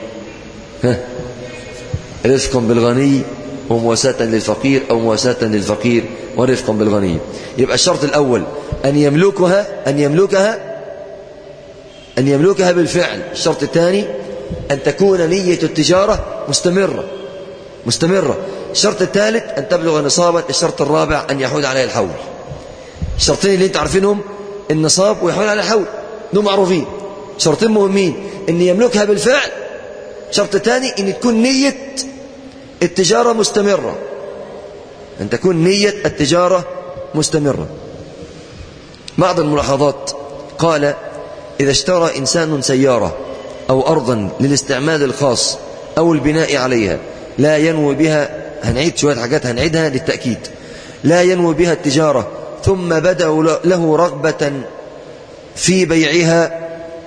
رفقا بالغني ومواساة للفقير أو مواساة للفقير ورفقا بالغني يبقى الشرط الأول أن يملكها أن يملكها أن يملكها بالفعل الشرط الثاني أن تكون نية التجارة مستمرة مستمرة الشرط الثالث أن تبلغ نصابا الشرط الرابع أن يحول عليها الحول الشرطين اللي انت عارفينهم النصاب ويحول على الحول دول معروفين شرطين مهمين ان يملكها بالفعل شرط ثاني ان تكون نية التجارة مستمرة ان تكون نية التجارة مستمرة بعض الملاحظات قال إذا اشترى إنسان سيارة أو أرضا للاستعمال الخاص أو البناء عليها لا ينوي بها هنعيد شوية حاجات هنعيدها للتأكيد لا ينوي بها التجارة ثم بدأوا له رغبة في بيعها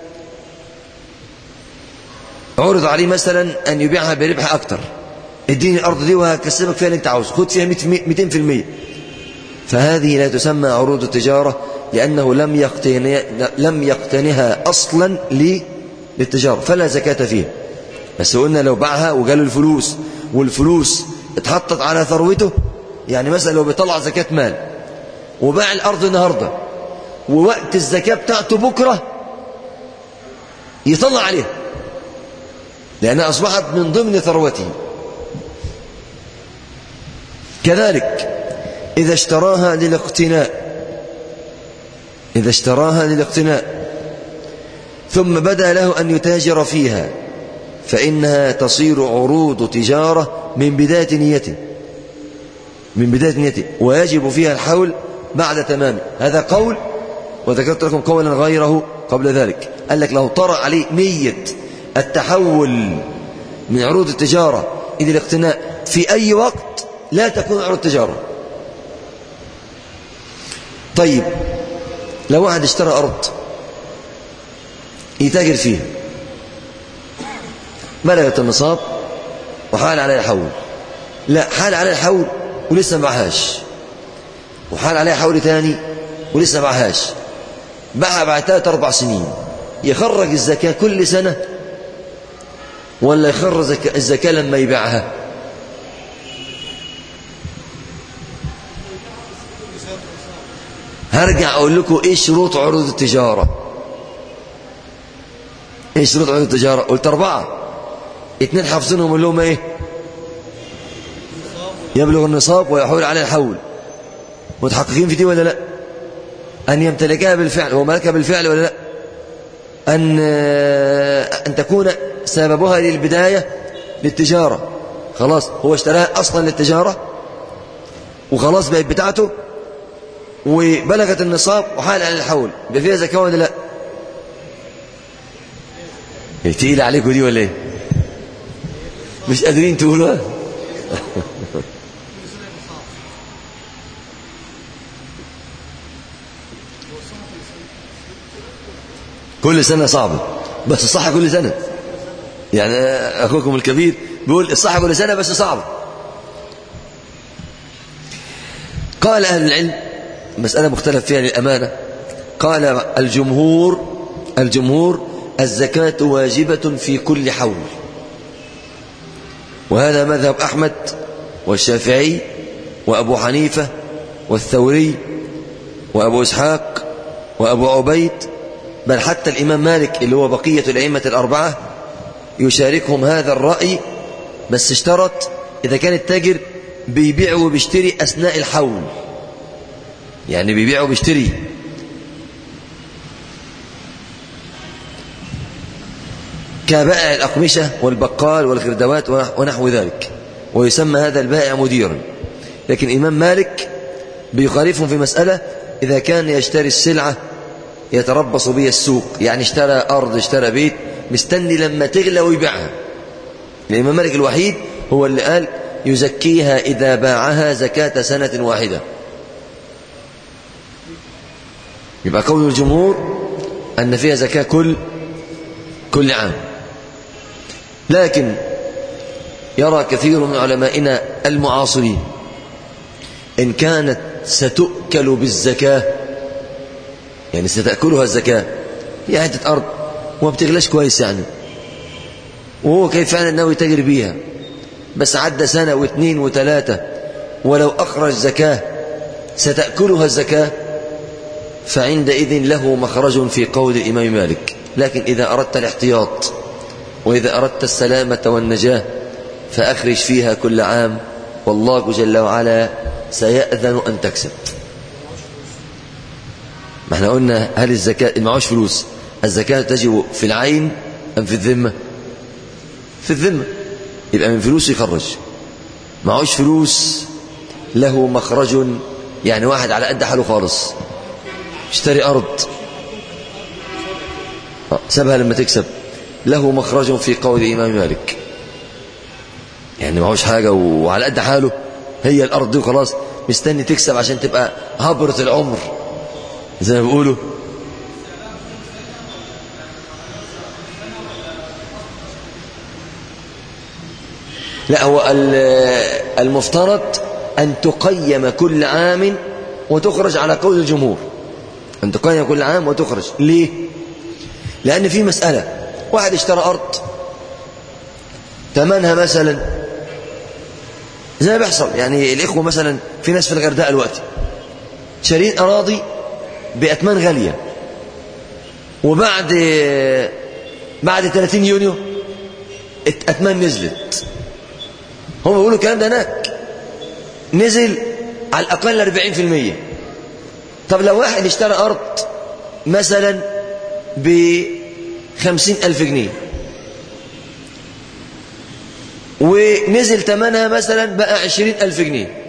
عرض عليه مثلا أن يبيعها بربح أكتر اديني الأرض دي وهكسبك فيها اللي أنت عاوزه خد فيها 200% فهذه لا تسمى عروض التجارة لأنه لم يقتني لم يقتنها أصلا للتجارة فلا زكاة فيها بس قلنا لو باعها وجاله الفلوس والفلوس اتحطت على ثروته يعني مثلا لو بيطلع زكاة مال وباع الأرض النهاردة ووقت الزكاة بتاعته بكرة يطلع عليها لأنها أصبحت من ضمن ثروته كذلك إذا اشتراها للاقتناء إذا اشتراها للاقتناء ثم بدا له أن يتاجر فيها فإنها تصير عروض تجارة من بداية نيته من بداية نيته ويجب فيها الحول بعد تمامه هذا قول وذكرت لكم قولا غيره قبل ذلك قال لك لو طرأ عليه نية التحول من عروض التجارة إلى الاقتناء في أي وقت لا تكون عروض تجارة طيب لو واحد اشترى أرض يتاجر فيها بلغت النصاب وحال عليها الحول لا حال عليها الحول ولسه ما باعهاش وحال عليها حول تاني ولسه ما باعهاش باعها بعد ثلاث أربع سنين يخرج الزكاة كل سنة ولا يخرج الزكاة لما يبيعها هرجع أقول لكم إيه شروط عروض التجارة إيه شروط عروض التجارة قلت أربعة اتنين حافظينهم اللي هم إيه يبلغ النصاب ويحول عليه الحول متحققين في دي ولا لا أن يمتلكها بالفعل هو ملكها بالفعل ولا لا أن أن تكون سببها للبداية للتجارة خلاص هو اشتراها أصلا للتجارة وخلاص بقت بتاعته وبلغت النصاب وحال على الحول يبقى فيها زكاة ولا لا تقيل عليكم دي ولا ايه مش قادرين تقولوها كل سنة صعبة بس الصح كل سنة يعني أخوكم الكبير بيقول الصح كل سنة بس صعبة قال أهل العلم مسألة مختلف فيها للأمانة قال الجمهور الجمهور الزكاة واجبة في كل حول وهذا مذهب أحمد والشافعي وأبو حنيفة والثوري وأبو إسحاق وأبو عبيد بل حتى الإمام مالك اللي هو بقية الأئمة الأربعة يشاركهم هذا الرأي بس اشترط إذا كان التاجر بيبيع وبيشتري أثناء الحول يعني بيبيع وبيشتري كبائع الأقمشة والبقال والخردوات ونحو ذلك ويسمى هذا البائع مديرا لكن الإمام مالك بيخالفهم في مسألة إذا كان يشتري السلعة يتربص بها السوق يعني اشترى أرض اشترى بيت مستني لما تغلى ويبيعها الإمام مالك الوحيد هو اللي قال يزكيها إذا باعها زكاة سنة واحدة يبقى قول الجمهور أن فيها زكاة كل كل عام لكن يرى كثير من علمائنا المعاصرين إن كانت ستؤكل بالزكاة يعني ستأكلها الزكاة هي حتة أرض وما بتغلاش كويس يعني وهو كيف فعلا أنه يتاجر بيها بس عدى سنة واثنين وثلاثة ولو أخرج زكاة ستأكلها الزكاة فعندئذ له مخرج في قول الإمام مالك لكن إذا أردت الاحتياط وإذا أردت السلامة والنجاة فأخرج فيها كل عام والله جل وعلا سيأذن أن تكسب ما احنا قلنا هل الزكاة معوش فلوس الزكاة تجب في العين أم في الذمة في الذمة يبقى من فلوس يخرج معوش فلوس له مخرج يعني واحد على قد حاله خالص اشتري أرض سابها لما تكسب له مخرج في قول الإمام مالك يعني معهوش حاجة وعلى قد حاله هي الأرض دي وخلاص مستني تكسب عشان تبقى هبرة العمر زي ما بيقولوا لا هو المفترض أن تقيم كل عام وتخرج على قول الجمهور أن تقيم كل عام وتخرج ليه؟ لأن في مسألة واحد اشترى أرض ثمنها مثلا زي ما بيحصل يعني الإخوة مثلا في ناس في الغردقة دلوقتي شارين أراضي بأثمان غالية وبعد بعد 30 يونيو الأثمان نزلت هم بيقولوا الكلام ده هناك نزل على الأقل 40% طب لو واحد اشترى أرض مثلا بخمسين ألف جنيه ونزل ثمنها مثلا بقى عشرين ألف جنيه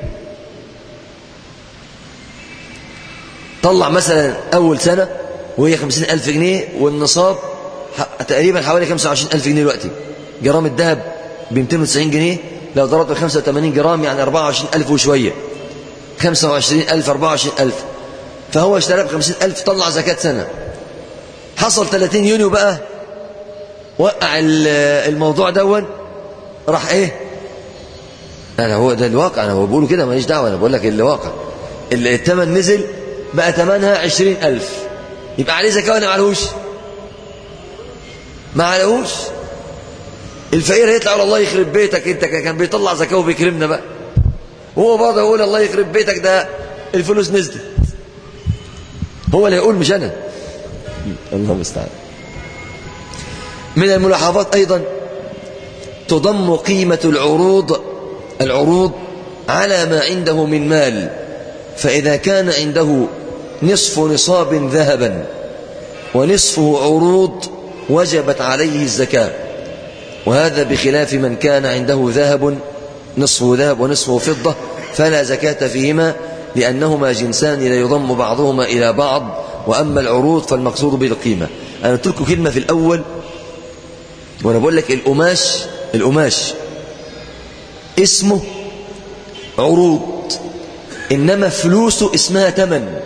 طلع مثلا أول سنة وهي خمسين ألف جنيه والنصاب تقريبا حوالي خمسة وعشرين ألف جنيه دلوقتي جرام الذهب ب 290 جنيه لو ضربت 85 جرام يعني 24000 وشوية 25000 24000 فهو اشترى ب 50000 طلع زكاة سنة حصل 30 يونيو بقى وقع الموضوع دون راح ايه انا هو ده الواقع انا بقوله كده ماليش دعوه انا بقول لك الواقع الثمن نزل بقى ثمنها 20000 يبقى عليه زكاه ولا ما عليهوش ما عليهوش الفقير هيطلع يقول الله يخرب بيتك انت كان بيطلع زكاه وبيكرمنا بقى وهو برضه يقول الله يخرب بيتك ده الفلوس نزلت هو اللي يقول مش انا الله المستعان من الملاحظات ايضا تضم قيمه العروض العروض على ما عنده من مال فاذا كان عنده نصف نصاب ذهبا ونصفه عروض وجبت عليه الزكاه وهذا بخلاف من كان عنده ذهب نصفه ذهب ونصفه فضة فلا زكاة فيهما لأنهما جنسان لا يضم بعضهما إلى بعض وأما العروض فالمقصود بالقيمة أنا قلت لكم كلمة في الأول وأنا بقول لك القماش القماش اسمه عروض إنما فلوسه اسمها تمن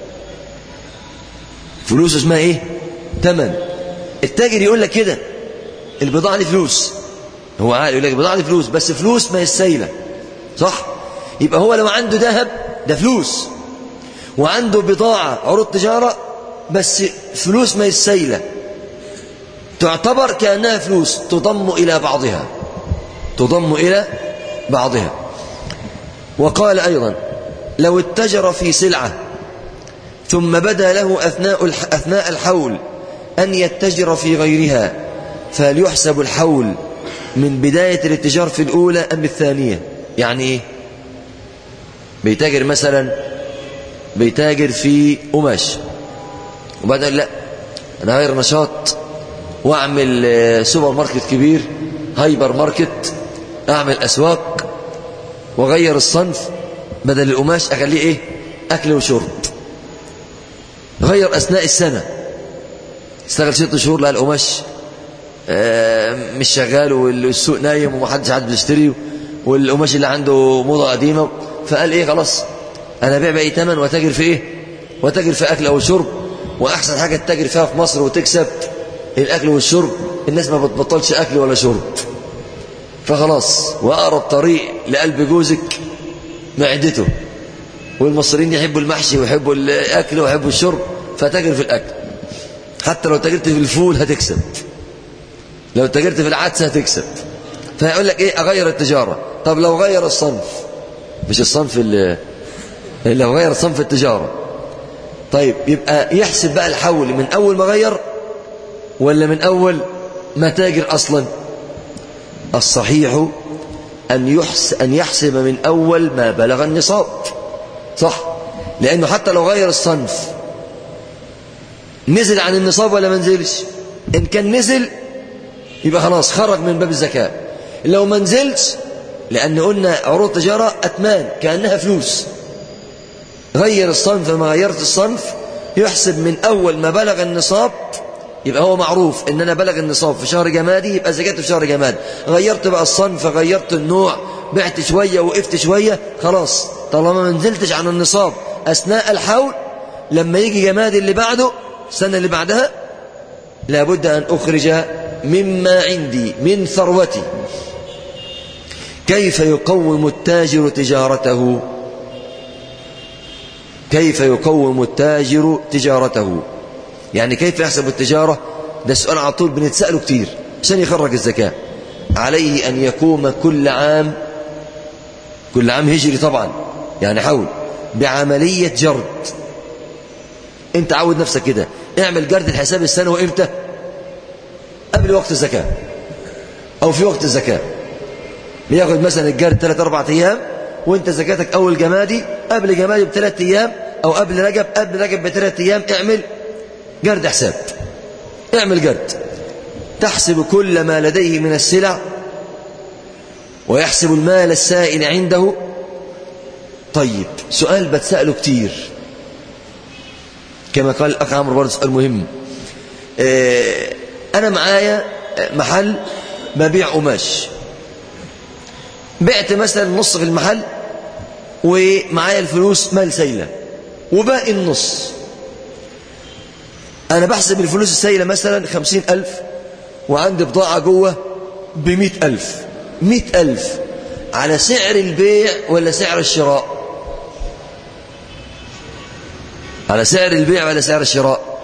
فلوسه اسمها إيه تمن التاجر يقول لك كده البضاعة دي فلوس هو عارف يقول لك البضاعة دي فلوس بس فلوس ما هي السيلة صح يبقى هو لو عنده ذهب ده فلوس وعنده بضاعة عروض تجارة بس فلوس ما هي السيلة تعتبر كأنها فلوس تضم إلى بعضها تضم إلى بعضها وقال أيضا لو اتجر في سلعة ثم بدا له أثناء أثناء الحول أن يتجر في غيرها فهل يحسب الحول من بداية الاتجار في الأولى أم الثانية يعني إيه بيتاجر مثلا بيتاجر في قماش وبعدين لا أنا غير نشاط وأعمل سوبر ماركت كبير هايبر ماركت أعمل أسواق وغير الصنف بدل القماش أخليه إيه أكل وشرب غير أثناء السنة اشتغل ست شهور لقى القماش مش شغال والسوق نايم ومحدش عاد بيشتري والقماش اللي عنده موضة قديمة فقال ايه خلاص انا ابيع باي ثمن واتاجر في ايه واتاجر في اكل او شرب واحسن حاجة تتاجر فيها في مصر وتكسب الاكل والشرب الناس ما بتبطلش اكل ولا شرب فخلاص واقرب طريق لقلب جوزك معدته والمصريين يحبوا المحشي ويحبوا الاكل ويحبوا الشرب فتاجر في الاكل حتى لو تاجرت في الفول هتكسب لو تاجرت في العدس هتكسب فيقول لك ايه اغير التجارة طب لو غير الصنف مش الصنف اللي لو غير صنف التجارة طيب يبقى يحسب بقى الحول من اول ما غير ولا من اول ما تاجر اصلا الصحيح ان يحس ان يحسب من اول ما بلغ النصاب صح لانه حتى لو غير الصنف نزل عن النصاب ولا ما نزلش ان كان نزل يبقى خلاص خرج من باب الزكاة لو ما نزلش لأن قلنا عروض تجارة أتمان كأنها فلوس غير الصنف ما غيرت الصنف يحسب من أول ما بلغ النصاب يبقى هو معروف ان انا بلغ النصاب في شهر جمادي يبقى زكاته في شهر جماد غيرت بقى الصنف غيرت النوع بعت شوية وقفت شوية خلاص طالما ما نزلتش عن النصاب أثناء الحول لما يجي جماد اللي بعده السنة اللي بعدها لابد أن أخرج مما عندي من ثروتي كيف يقوم التاجر تجارته كيف يقوم التاجر تجارته يعني كيف يحسب التجارة ده سؤال على طول بنتسأله كتير عشان يخرج الزكاة عليه أن يقوم كل عام كل عام هجري طبعا يعني حول بعملية جرد انت عود نفسك كده اعمل جرد الحساب السنة وامتى قبل وقت الزكاة او في وقت الزكاة بياخد مثلا الجرد ثلاث اربع ايام وانت زكاتك اول جمادي قبل جمادي بثلاث ايام او قبل رجب قبل رجب بثلاث ايام اعمل جرد حساب اعمل جرد تحسب كل ما لديه من السلع ويحسب المال السائل عنده طيب سؤال بتسأله كتير كما قال الأخ عمرو برضه سؤال مهم أنا معايا محل ببيع قماش بعت مثلا نص في المحل ومعايا الفلوس مال سيلة وباقي النص أنا بحسب الفلوس السيلة مثلا خمسين ألف وعندي بضاعة جوه بمئة ألف مئة ألف على سعر البيع ولا سعر الشراء على سعر البيع ولا سعر الشراء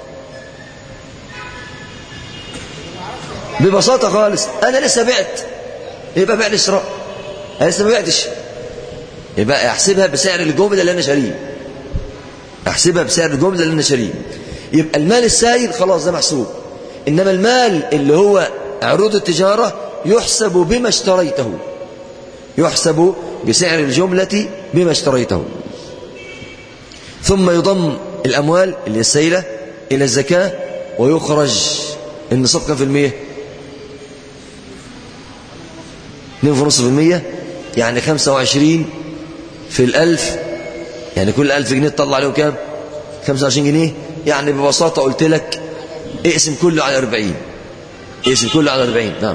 ببساطة خالص أنا لسه بعت يبقى بيع الشراء أنا لسه ما بعتش يبقى احسبها بسعر الجملة اللي أنا شاريه احسبها بسعر الجملة اللي أنا شاريه يبقى المال السائل خلاص ده محسوب إنما المال اللي هو عروض التجارة يحسب بما اشتريته يحسب بسعر الجملة بما اشتريته ثم يضم الأموال اللي هي السيلة إلى الزكاة ويخرج النصاب كم في المية 2.5% يعني 25 في الألف يعني كل ألف جنيه تطلع عليه كام 25 جنيه يعني ببساطة قلت لك اقسم كله على 40 اقسم كله على 40 نعم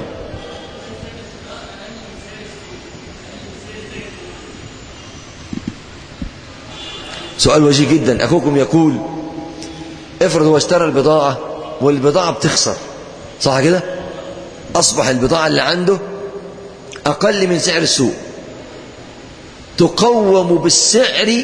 سؤال وجيه جدا أخوكم يقول افرض هو اشترى البضاعة والبضاعة بتخسر صح كده أصبح البضاعة اللي عنده أقل من سعر السوق تقوم بالسعر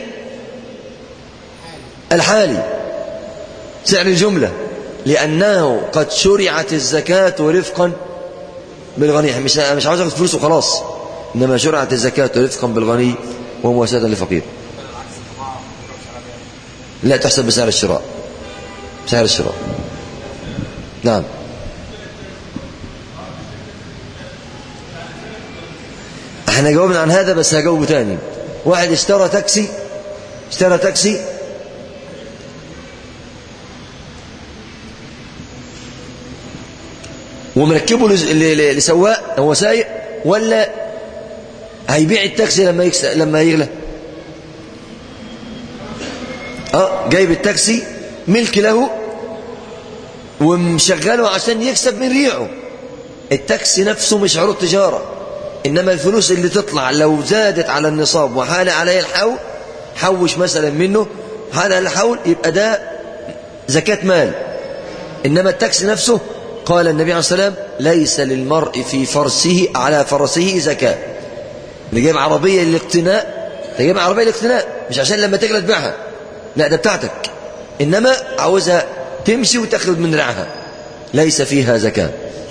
الحالي سعر الجملة لأنه قد شرعت الزكاة رفقا بالغني مش مش عاوز اخد فلوس وخلاص إنما شرعت الزكاة رفقا بالغني ومواساة للفقير لا تحسب بسعر الشراء سعر الشراء نعم احنا جاوبنا عن هذا بس هجاوبه تاني واحد اشترى تاكسي اشترى تاكسي ومركبه لسواق هو سايق ولا هيبيع التاكسي لما يكسب لما يغلى اه جايب التاكسي ملك له ومشغله عشان يكسب من ريعه التاكسي نفسه مش عروض تجارة إنما الفلوس اللي تطلع لو زادت على النصاب وحال عليه الحول حوش مثلا منه حال على الحول يبقى ده زكاة مال إنما التاكسي نفسه قال النبي عليه الصلاة والسلام ليس للمرء في فرسه على فرسه زكاة اللي جايب عربية للاقتناء انت جايب عربية للاقتناء مش عشان لما تغلى تبيعها لا ده بتاعتك إنما عاوزها تمشي وتخرج من رعها ليس فيها زكاة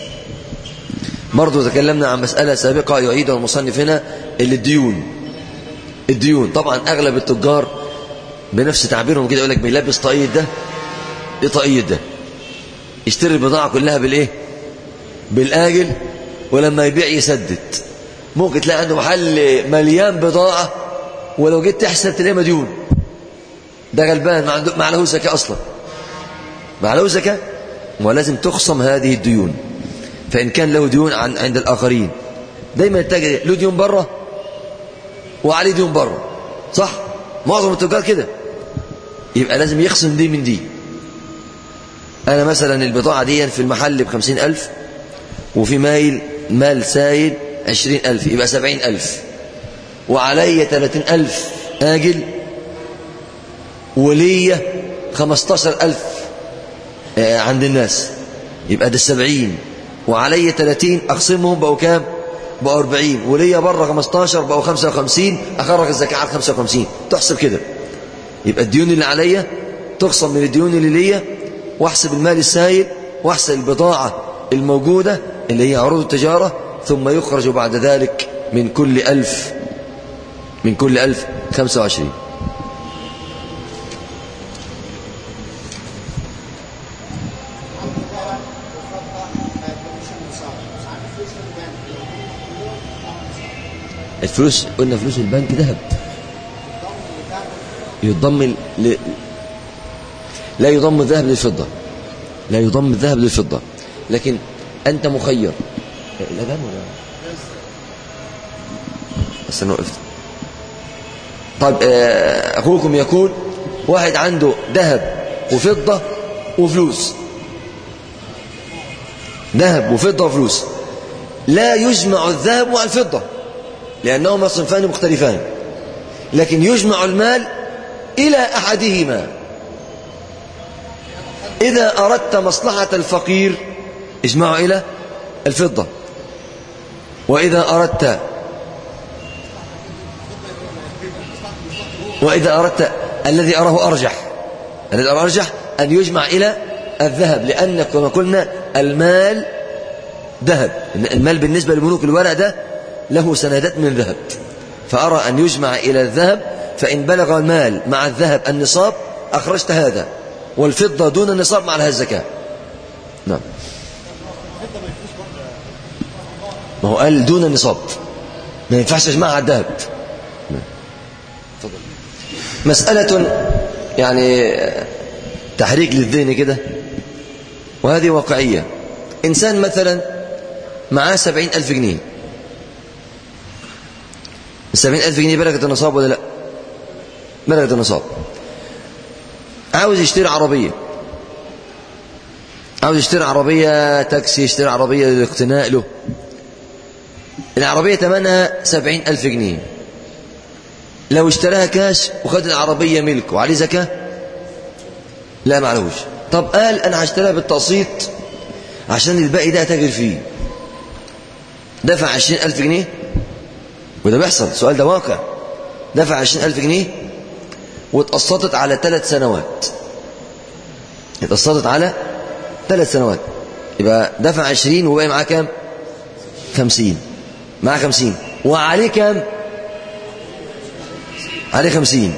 برضو تكلمنا عن مسألة سابقة يعيدها المصنف هنا اللي الديون الديون طبعا أغلب التجار بنفس تعبيرهم كده يقول لك بيلبس طاقية ده ايه طاقية ده يشتري البضاعة كلها بالايه بالآجل ولما يبيع يسدد ممكن تلاقي عنده محل مليان بضاعة ولو جيت تحسب تلاقيه مديون ده غلبان ما عنده ما عليه زكاة أصلا ما عليه زكاة ولازم تخصم هذه الديون فإن كان له ديون عن عند الآخرين دايما التاجر له ديون بره وعليه ديون بره صح معظم التجار كده يبقى لازم يخصم دي من دي أنا مثلا البضاعة دي في المحل بخمسين ألف وفي مايل مال سايل عشرين ألف يبقى سبعين ألف وعلي ثلاثين ألف آجل وليا خمستاشر ألف عند الناس يبقى ده السبعين وعلي 30 أقسمهم بقوا كام بقوا 40 وليا بره 15 بقوا 55 أخرج الزكاة على 55 تحسب كده يبقى الديون اللي عليا تخصم من الديون اللي ليا واحسب المال السائل واحسب البضاعة الموجودة اللي هي عروض التجارة ثم يخرج بعد ذلك من كل ألف من كل ألف 25 الفلوس قلنا فلوس البنك ذهب يضم ل... لا يضم الذهب للفضة لا يضم الذهب للفضة لكن أنت مخير الأذان ولا بس أنا وقفت طيب أخوكم يقول واحد عنده ذهب وفضة وفلوس ذهب وفضة وفلوس لا يجمع الذهب والفضة لأنهما صنفان مختلفان لكن يجمع المال إلى أحدهما إذا أردت مصلحة الفقير اجمعه إلى الفضة وإذا أردت وإذا أردت الذي أراه أرجح الذي أراه أرجح أن يجمع إلى الذهب لأن كما قلنا المال ذهب المال بالنسبة لبنوك الورق ده له سندات من ذهب فأرى أن يجمع إلى الذهب فإن بلغ المال مع الذهب النصاب أخرجت هذا والفضة دون النصاب مع لها الزكاة نعم ما هو قال دون النصاب ما ينفعش اجمعها على الذهب مسألة يعني تحريك للذهن كده وهذه واقعية إنسان مثلا معاه سبعين ألف جنيه السبعين ألف جنيه بلغت النصاب ولا لا بلغت النصاب عاوز يشتري عربية عاوز يشتري عربية تاكسي يشتري عربية للاقتناء له العربية ثمنها سبعين ألف جنيه لو اشتراها كاش وخد العربية ملك وعليه زكاة لا معلوش طب قال أنا هشتريها بالتقسيط عشان الباقي ده تاجر فيه دفع عشرين ألف جنيه وده بيحصل السؤال ده واقع دفع عشرين ألف جنيه واتقسطت على ثلاث سنوات اتقسطت على ثلاث سنوات يبقى دفع عشرين وباقي معاه كام خمسين معاه خمسين وعليه كام عليه خمسين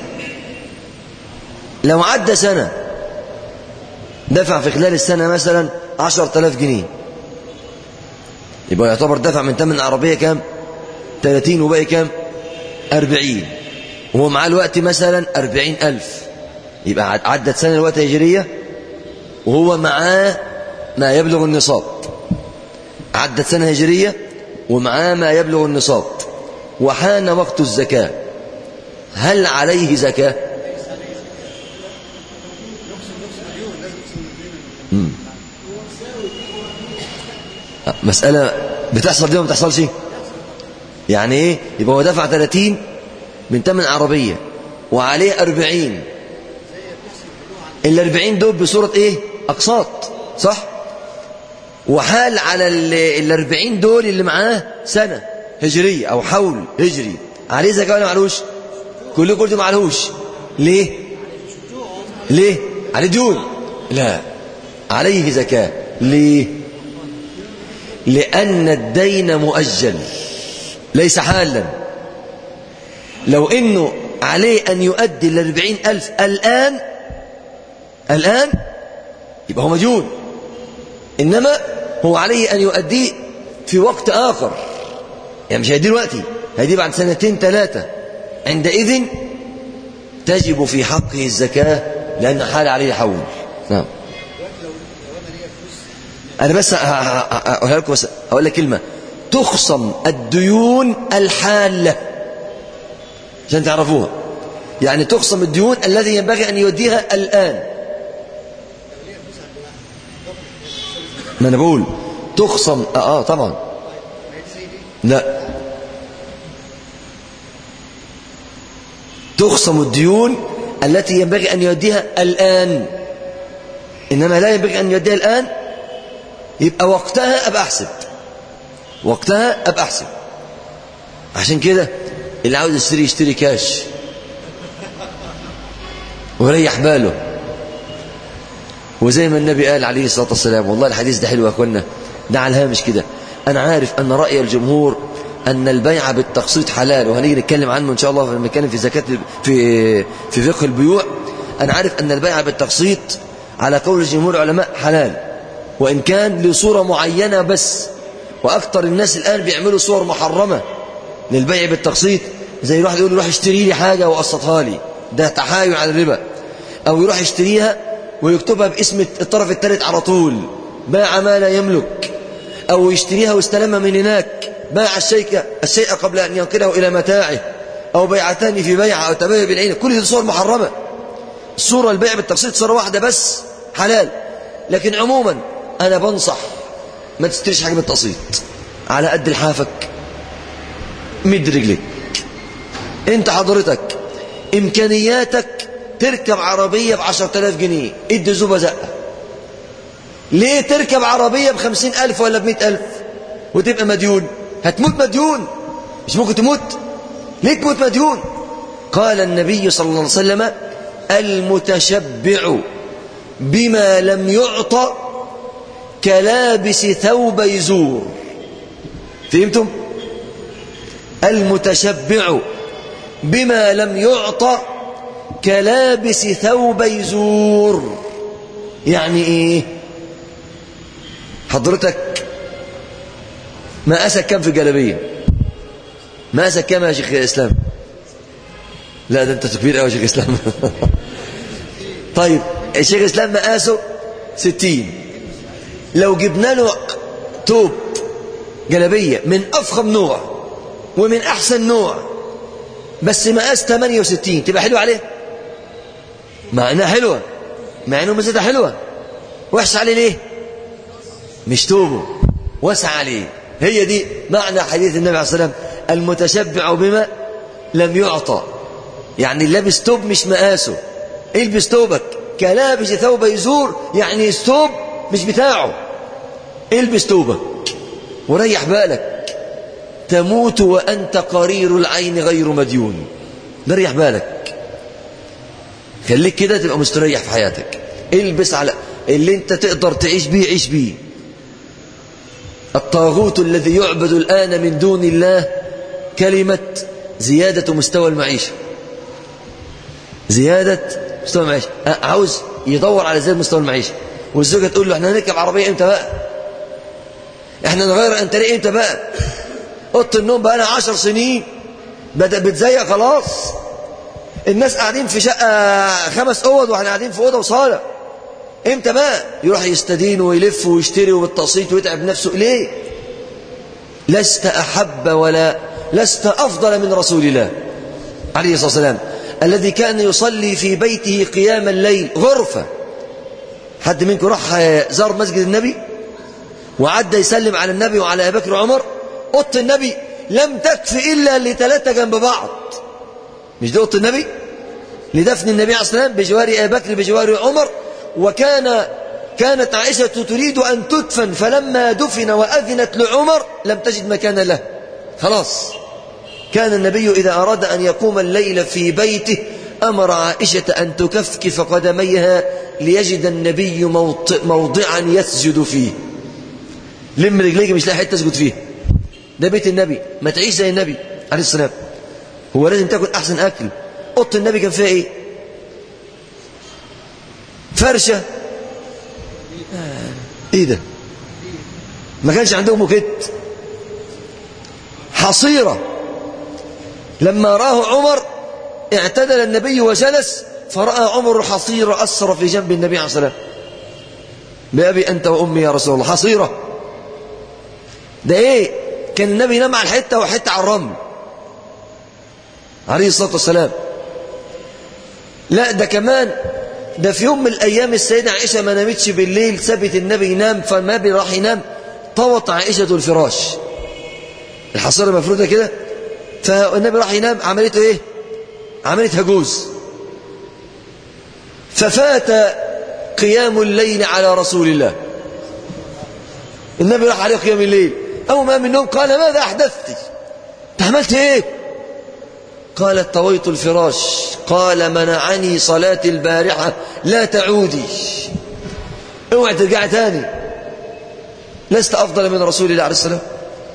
لو عدى سنة دفع في خلال السنة مثلا عشر تلاف جنيه يبقى يعتبر دفع من تمن العربية كام تلاتين وباقي كام أربعين وهو معاه الوقت مثلا أربعين ألف يبقى عدت سنة الوقت هجرية وهو معاه ما يبلغ النصاب عدت سنة هجرية ومعاه ما يبلغ النصاب وحان وقت الزكاة هل عليه زكاة مم. مسألة بتحصل دي ما بتحصلش يعني ايه يبقى هو دفع 30 من تمن عربية وعليه 40 ال 40 دول بصورة ايه اقساط صح وحال على ال 40 دول اللي معاه سنة هجرية او حول هجري عليه زكاة ولا معلوش كل كل معلوش ليه ليه عليه ديون لا عليه زكاة ليه لأن الدين مؤجل ليس حالا لو إنه عليه أن يؤدي الأربعين ألف الآن الآن يبقى هو مجون إنما هو عليه أن يؤديه في وقت آخر يعني مش هيديه دلوقتي هيديه بعد سنتين ثلاثة عندئذ تجب في حقه الزكاة لأن حال عليه حول نعم أنا بس أقولها لكم بس أقول لك كلمة تخصم الديون الحالة عشان تعرفوها يعني تخصم الديون الذي ينبغي أن يوديها الآن ما أنا بقول تخصم آه, آه طبعا لا تخصم الديون التي ينبغي أن يوديها الآن إنما لا ينبغي أن يوديها الآن يبقى وقتها أبقى أحسب وقتها أبقى أحسب عشان كده اللي عاوز يشتري يشتري كاش ويريح باله وزي ما النبي قال عليه الصلاة والسلام والله الحديث ده حلو يا أخوانا ده على الهامش كده أنا عارف أن رأي الجمهور أن البيع بالتقسيط حلال وهنيجي نتكلم عنه إن شاء الله لما نتكلم في زكاة في في فقه البيوع أنا عارف أن البيع بالتقسيط على قول الجمهور العلماء حلال وإن كان لصورة معينة بس وأكثر الناس الآن بيعملوا صور محرمة للبيع بالتقسيط زي الواحد يقول يروح يشتري لي حاجة وقسطها لي ده تحايل على الربا أو يروح يشتريها ويكتبها باسم الطرف الثالث على طول باع ما لا يملك أو يشتريها واستلمها من هناك باع الشيء الشيء قبل أن ينقله إلى متاعه أو بيعتان في بيعة أو تبايع بالعين كل دي صور محرمة الصورة البيع بالتقسيط صورة واحدة بس حلال لكن عموما أنا بنصح ما تشتريش حاجة بالتقسيط على قد لحافك مد رجلك انت حضرتك امكانياتك تركب عربية بعشر تلاف جنيه ادي زوبة زقة ليه تركب عربية بخمسين ألف ولا بمئة ألف وتبقى مديون هتموت مديون مش ممكن تموت ليه تموت مديون قال النبي صلى الله عليه وسلم المتشبع بما لم يعطى كلابس ثوب يزور فهمتم المتشبع بما لم يعطى كلابس ثوب يزور يعني ايه حضرتك مقاسك كم في الجلابيه مقاسك كم يا شيخ اسلام لا ده انت كبير قوي يا شيخ اسلام طيب الشيخ اسلام مقاسه ستين لو جبنا له توب جلابيه من افخم نوع ومن احسن نوع بس مقاس 68 تبقى حلوه عليه مع انها حلوه مع انه مزيدها حلوه وحش عليه ليه مش توبه وسع عليه هي دي معنى حديث النبي عليه الصلاه والسلام المتشبع بما لم يعطى يعني لابس توب مش مقاسه البس توبك كلابس ثوب يزور يعني الثوب مش بتاعه البس توبك وريح بالك تموت وأنت قرير العين غير مديون ريح بالك خليك كده تبقى مستريح في حياتك البس على اللي انت تقدر تعيش بيه عيش بيه الطاغوت الذي يعبد الآن من دون الله كلمة زيادة مستوى المعيشة زيادة مستوى المعيشة عاوز يدور على زيادة مستوى المعيشة والزوجة تقول له احنا هنركب عربية امتى بقى احنا نغير انتريه امتى بقى اوضه النوم بقى لها 10 سنين بدأ بتزيق خلاص الناس قاعدين في شقة خمس اوض واحنا قاعدين في اوضه وصاله امتى بقى يروح يستدين ويلف ويشتري وبالتقسيط ويتعب نفسه ليه لست احب ولا لست افضل من رسول الله عليه الصلاه والسلام الذي كان يصلي في بيته قيام الليل غرفه حد منكم راح زار مسجد النبي وعدى يسلم على النبي وعلى ابي بكر وعمر اوضه النبي لم تكفي الا لثلاثه جنب بعض مش دي اوضه النبي لدفن النبي عليه الصلاه والسلام بجوار ابي بكر بجوار عمر وكان كانت عائشه تريد ان تدفن فلما دفن واذنت لعمر لم تجد مكانا له خلاص كان النبي اذا اراد ان يقوم الليل في بيته امر عائشه ان تكفكف قدميها ليجد النبي موضعا يسجد فيه لم رجليك مش لاقي حته تسجد فيها ده بيت النبي ما تعيش زي النبي عليه السلام هو لازم تاكل احسن اكل اوضه النبي كان فيها ايه فرشه ايه ده ما كانش عندهم موكيت حصيره لما راه عمر اعتدل النبي وجلس فراى عمر الحصيره اثر في جنب النبي عليه الصلاه والسلام بأبي أنت وأمي يا رسول الله حصيرة ده إيه كان النبي ينام على الحتة وحتة على الرمل عليه الصلاة والسلام لا ده كمان ده في يوم من الأيام السيدة عائشة ما نامتش بالليل سابت النبي ينام فما راح ينام طوط عائشة الفراش الحصيرة مفروضة كده فالنبي راح ينام عملته ايه عملت هجوز ففات قيام الليل على رسول الله النبي راح عليه قيام الليل أول ما من النوم قال ماذا أحدثت انت عملت ايه قالت طويت الفراش قال منعني صلاة البارحة لا تعودي اوعي ترجع تاني لست أفضل من رسول الله عليه السلام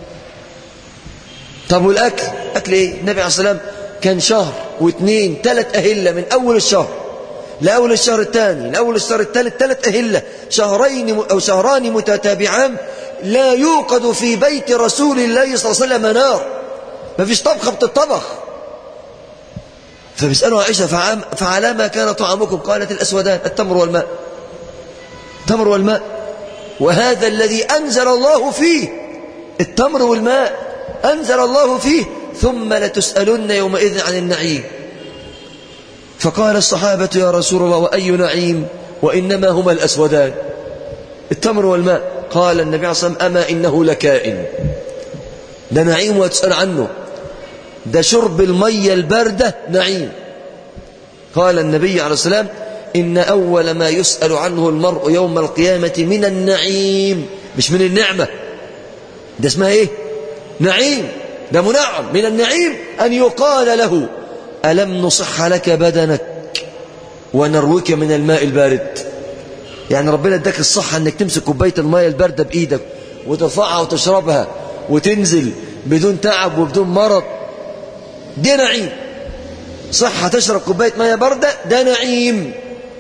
طب والأكل أكل إيه النبي عليه السلام كان شهر واثنين ثلاث أهلة من أول الشهر لأول الشهر الثاني لأول الشهر الثالث ثلاث أهلة شهرين أو شهران متتابعان لا يوقد في بيت رسول الله صلى الله عليه وسلم نار ما فيش طبخة بتطبخ فبيسألوا عائشة فعلى ما كان طعامكم قالت الأسودان التمر والماء التمر والماء وهذا الذي أنزل الله فيه التمر والماء أنزل الله فيه ثم لتسألن يومئذ عن النعيم فقال الصحابة يا رسول الله وأي نعيم وإنما هما الأسودان التمر والماء قال النبي عليه الصلاة والسلام أما إنه لكائن ده نعيم وتسأل عنه ده شرب المية الباردة نعيم قال النبي عليه السلام إن أول ما يسأل عنه المرء يوم القيامة من النعيم مش من النعمة ده اسمها إيه نعيم ده منعم من النعيم أن يقال له ألم نصح لك بدنك ونروك من الماء البارد يعني ربنا اداك الصحة انك تمسك كوباية الماء الباردة بإيدك وترفعها وتشربها وتنزل بدون تعب وبدون مرض ده نعيم صحة تشرب كوباية ماء باردة ده نعيم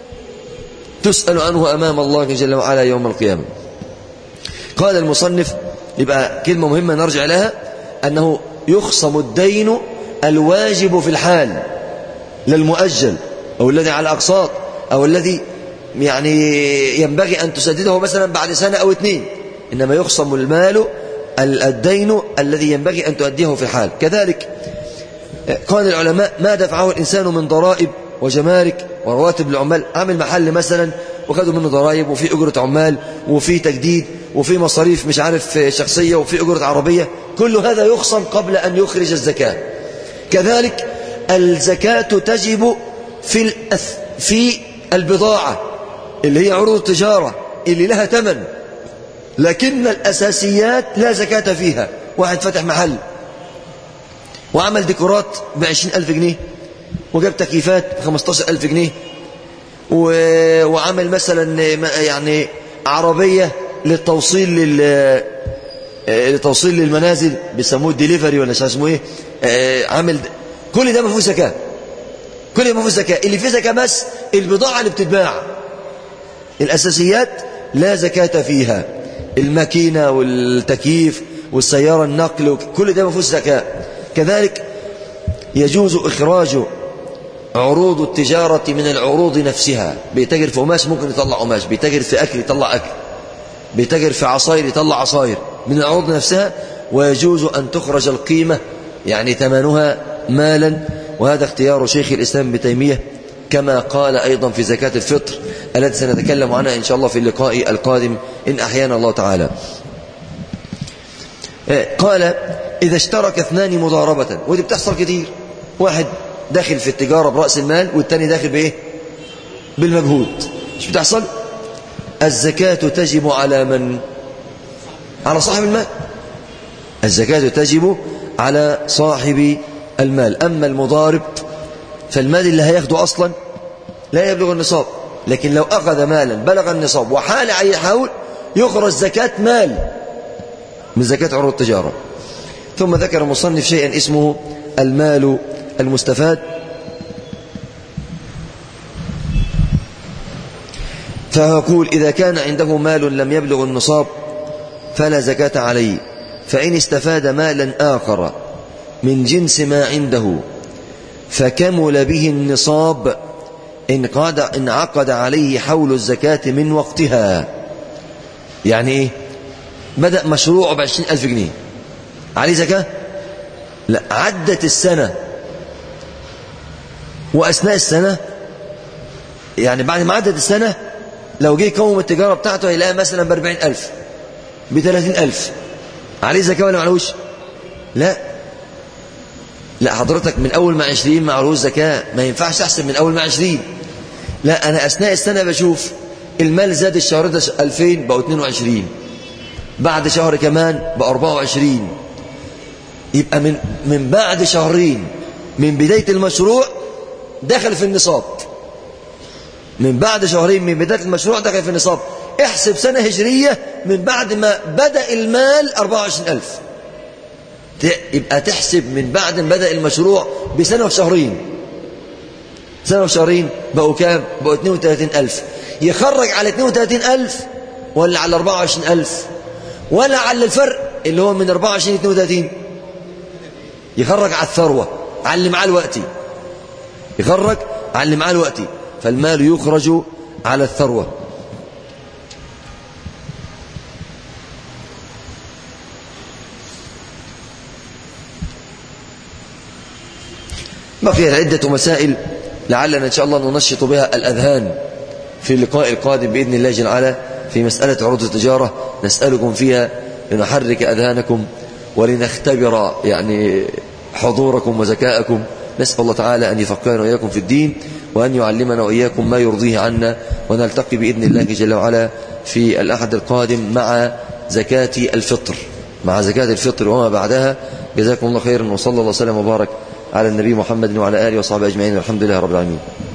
تسأل عنه أمام الله جل وعلا يوم القيامة قال المصنف يبقى كلمة مهمة نرجع لها أنه يخصم الدين الواجب في الحال للمؤجل أو الذي على أقساط أو الذي يعني ينبغي أن تسدده مثلا بعد سنة أو اثنين إنما يخصم المال الدين الذي ينبغي أن تؤديه في الحال كذلك قال العلماء ما دفعه الإنسان من ضرائب وجمارك ورواتب العمال عامل محل مثلا وخدوا منه ضرائب وفي أجرة عمال وفي تجديد وفي مصاريف مش عارف شخصية وفي أجرة عربية كل هذا يخصم قبل أن يخرج الزكاة كذلك الزكاة تجب في في البضاعة اللي هي عروض التجارة اللي لها ثمن لكن الأساسيات لا زكاة فيها واحد فتح محل وعمل ديكورات بعشرين ألف جنيه وجاب تكييفات بخمستاشر ألف جنيه و... وعمل مثلا يعني عربية للتوصيل لل لتوصيل للمنازل بيسموه الدليفري ولا اسمه ايه عامل كل ده ما فيهوش زكاه كل ده ما فيهوش زكاه اللي فيه زكاه بس البضاعه اللي بتتباع الاساسيات لا زكاه فيها الماكينه والتكييف والسياره النقل كل ده ما فيهوش زكاه كذلك يجوز اخراج عروض التجارة من العروض نفسها بيتاجر في قماش ممكن يطلع قماش بيتاجر في أكل يطلع أكل بيتاجر في عصاير يطلع عصاير من العروض نفسها ويجوز أن تخرج القيمة يعني ثمنها مالا وهذا اختيار شيخ الإسلام ابن تيمية كما قال أيضا في زكاة الفطر التي سنتكلم عنها إن شاء الله في اللقاء القادم إن أحيانا الله تعالى قال إذا اشترك اثنان مضاربة ودي بتحصل كتير واحد داخل في التجارة برأس المال والتاني داخل بإيه بالمجهود مش بتحصل الزكاة تجب على من على صاحب المال الزكاة تجب على صاحب المال أما المضارب فالمال اللي هياخده أصلا لا يبلغ النصاب لكن لو أخذ مالا بلغ النصاب وحال عليه حول يخرج زكاة مال من زكاة عروض التجارة ثم ذكر المصنف شيئا اسمه المال المستفاد فيقول إذا كان عنده مال لم يبلغ النصاب فلا زكاة عليه فإن استفاد مالا آخر من جنس ما عنده فكمل به النصاب إن قاد انعقد عليه حول الزكاة من وقتها يعني إيه بدأ مشروعه بعشرين ألف جنيه عليه زكاة لا عدت السنة وأثناء السنة يعني بعد ما عدت السنة لو جه يكون التجارة بتاعته هيلاقيها مثلا بأربعين ألف بثلاثين ألف عليه زكاة ولا معلوش لا لا حضرتك من أول ما عشرين معلوش زكاة ما ينفعش أحسن من أول ما عشرين لا أنا أثناء السنة بشوف المال زاد الشهر ده ألفين بقوا اتنين وعشرين بعد شهر كمان بقى أربعة وعشرين يبقى من من بعد شهرين من بداية المشروع دخل في النصاب من بعد شهرين من بداية المشروع دخل في النصاب احسب سنة هجرية من بعد ما بدأ المال 24000 يبقى تحسب من بعد ما بدأ المشروع بسنة وشهرين سنة وشهرين بقوا كام بقوا 32000 يخرج على 32000 ولا على 24000 ولا على الفرق اللي هو من 24 ل 32 يخرج على الثروة على اللي معاه الوقتي يخرج على اللي معاه الوقتي فالمال يخرج على الثروة بقي عدة مسائل لعلنا إن شاء الله ننشط بها الأذهان في اللقاء القادم بإذن الله جل وعلا في مسألة عروض التجارة نسألكم فيها لنحرك أذهانكم ولنختبر يعني حضوركم وذكاءكم نسأل الله تعالى أن يفقهنا وإياكم في الدين وأن يعلمنا وإياكم ما يرضيه عنا ونلتقي بإذن الله جل وعلا في الأحد القادم مع زكاة الفطر مع زكاة الفطر وما بعدها جزاكم الله خيرا وصلى الله وسلم وبارك على النبي محمد وعلى آله وصحبه أجمعين والحمد لله رب العالمين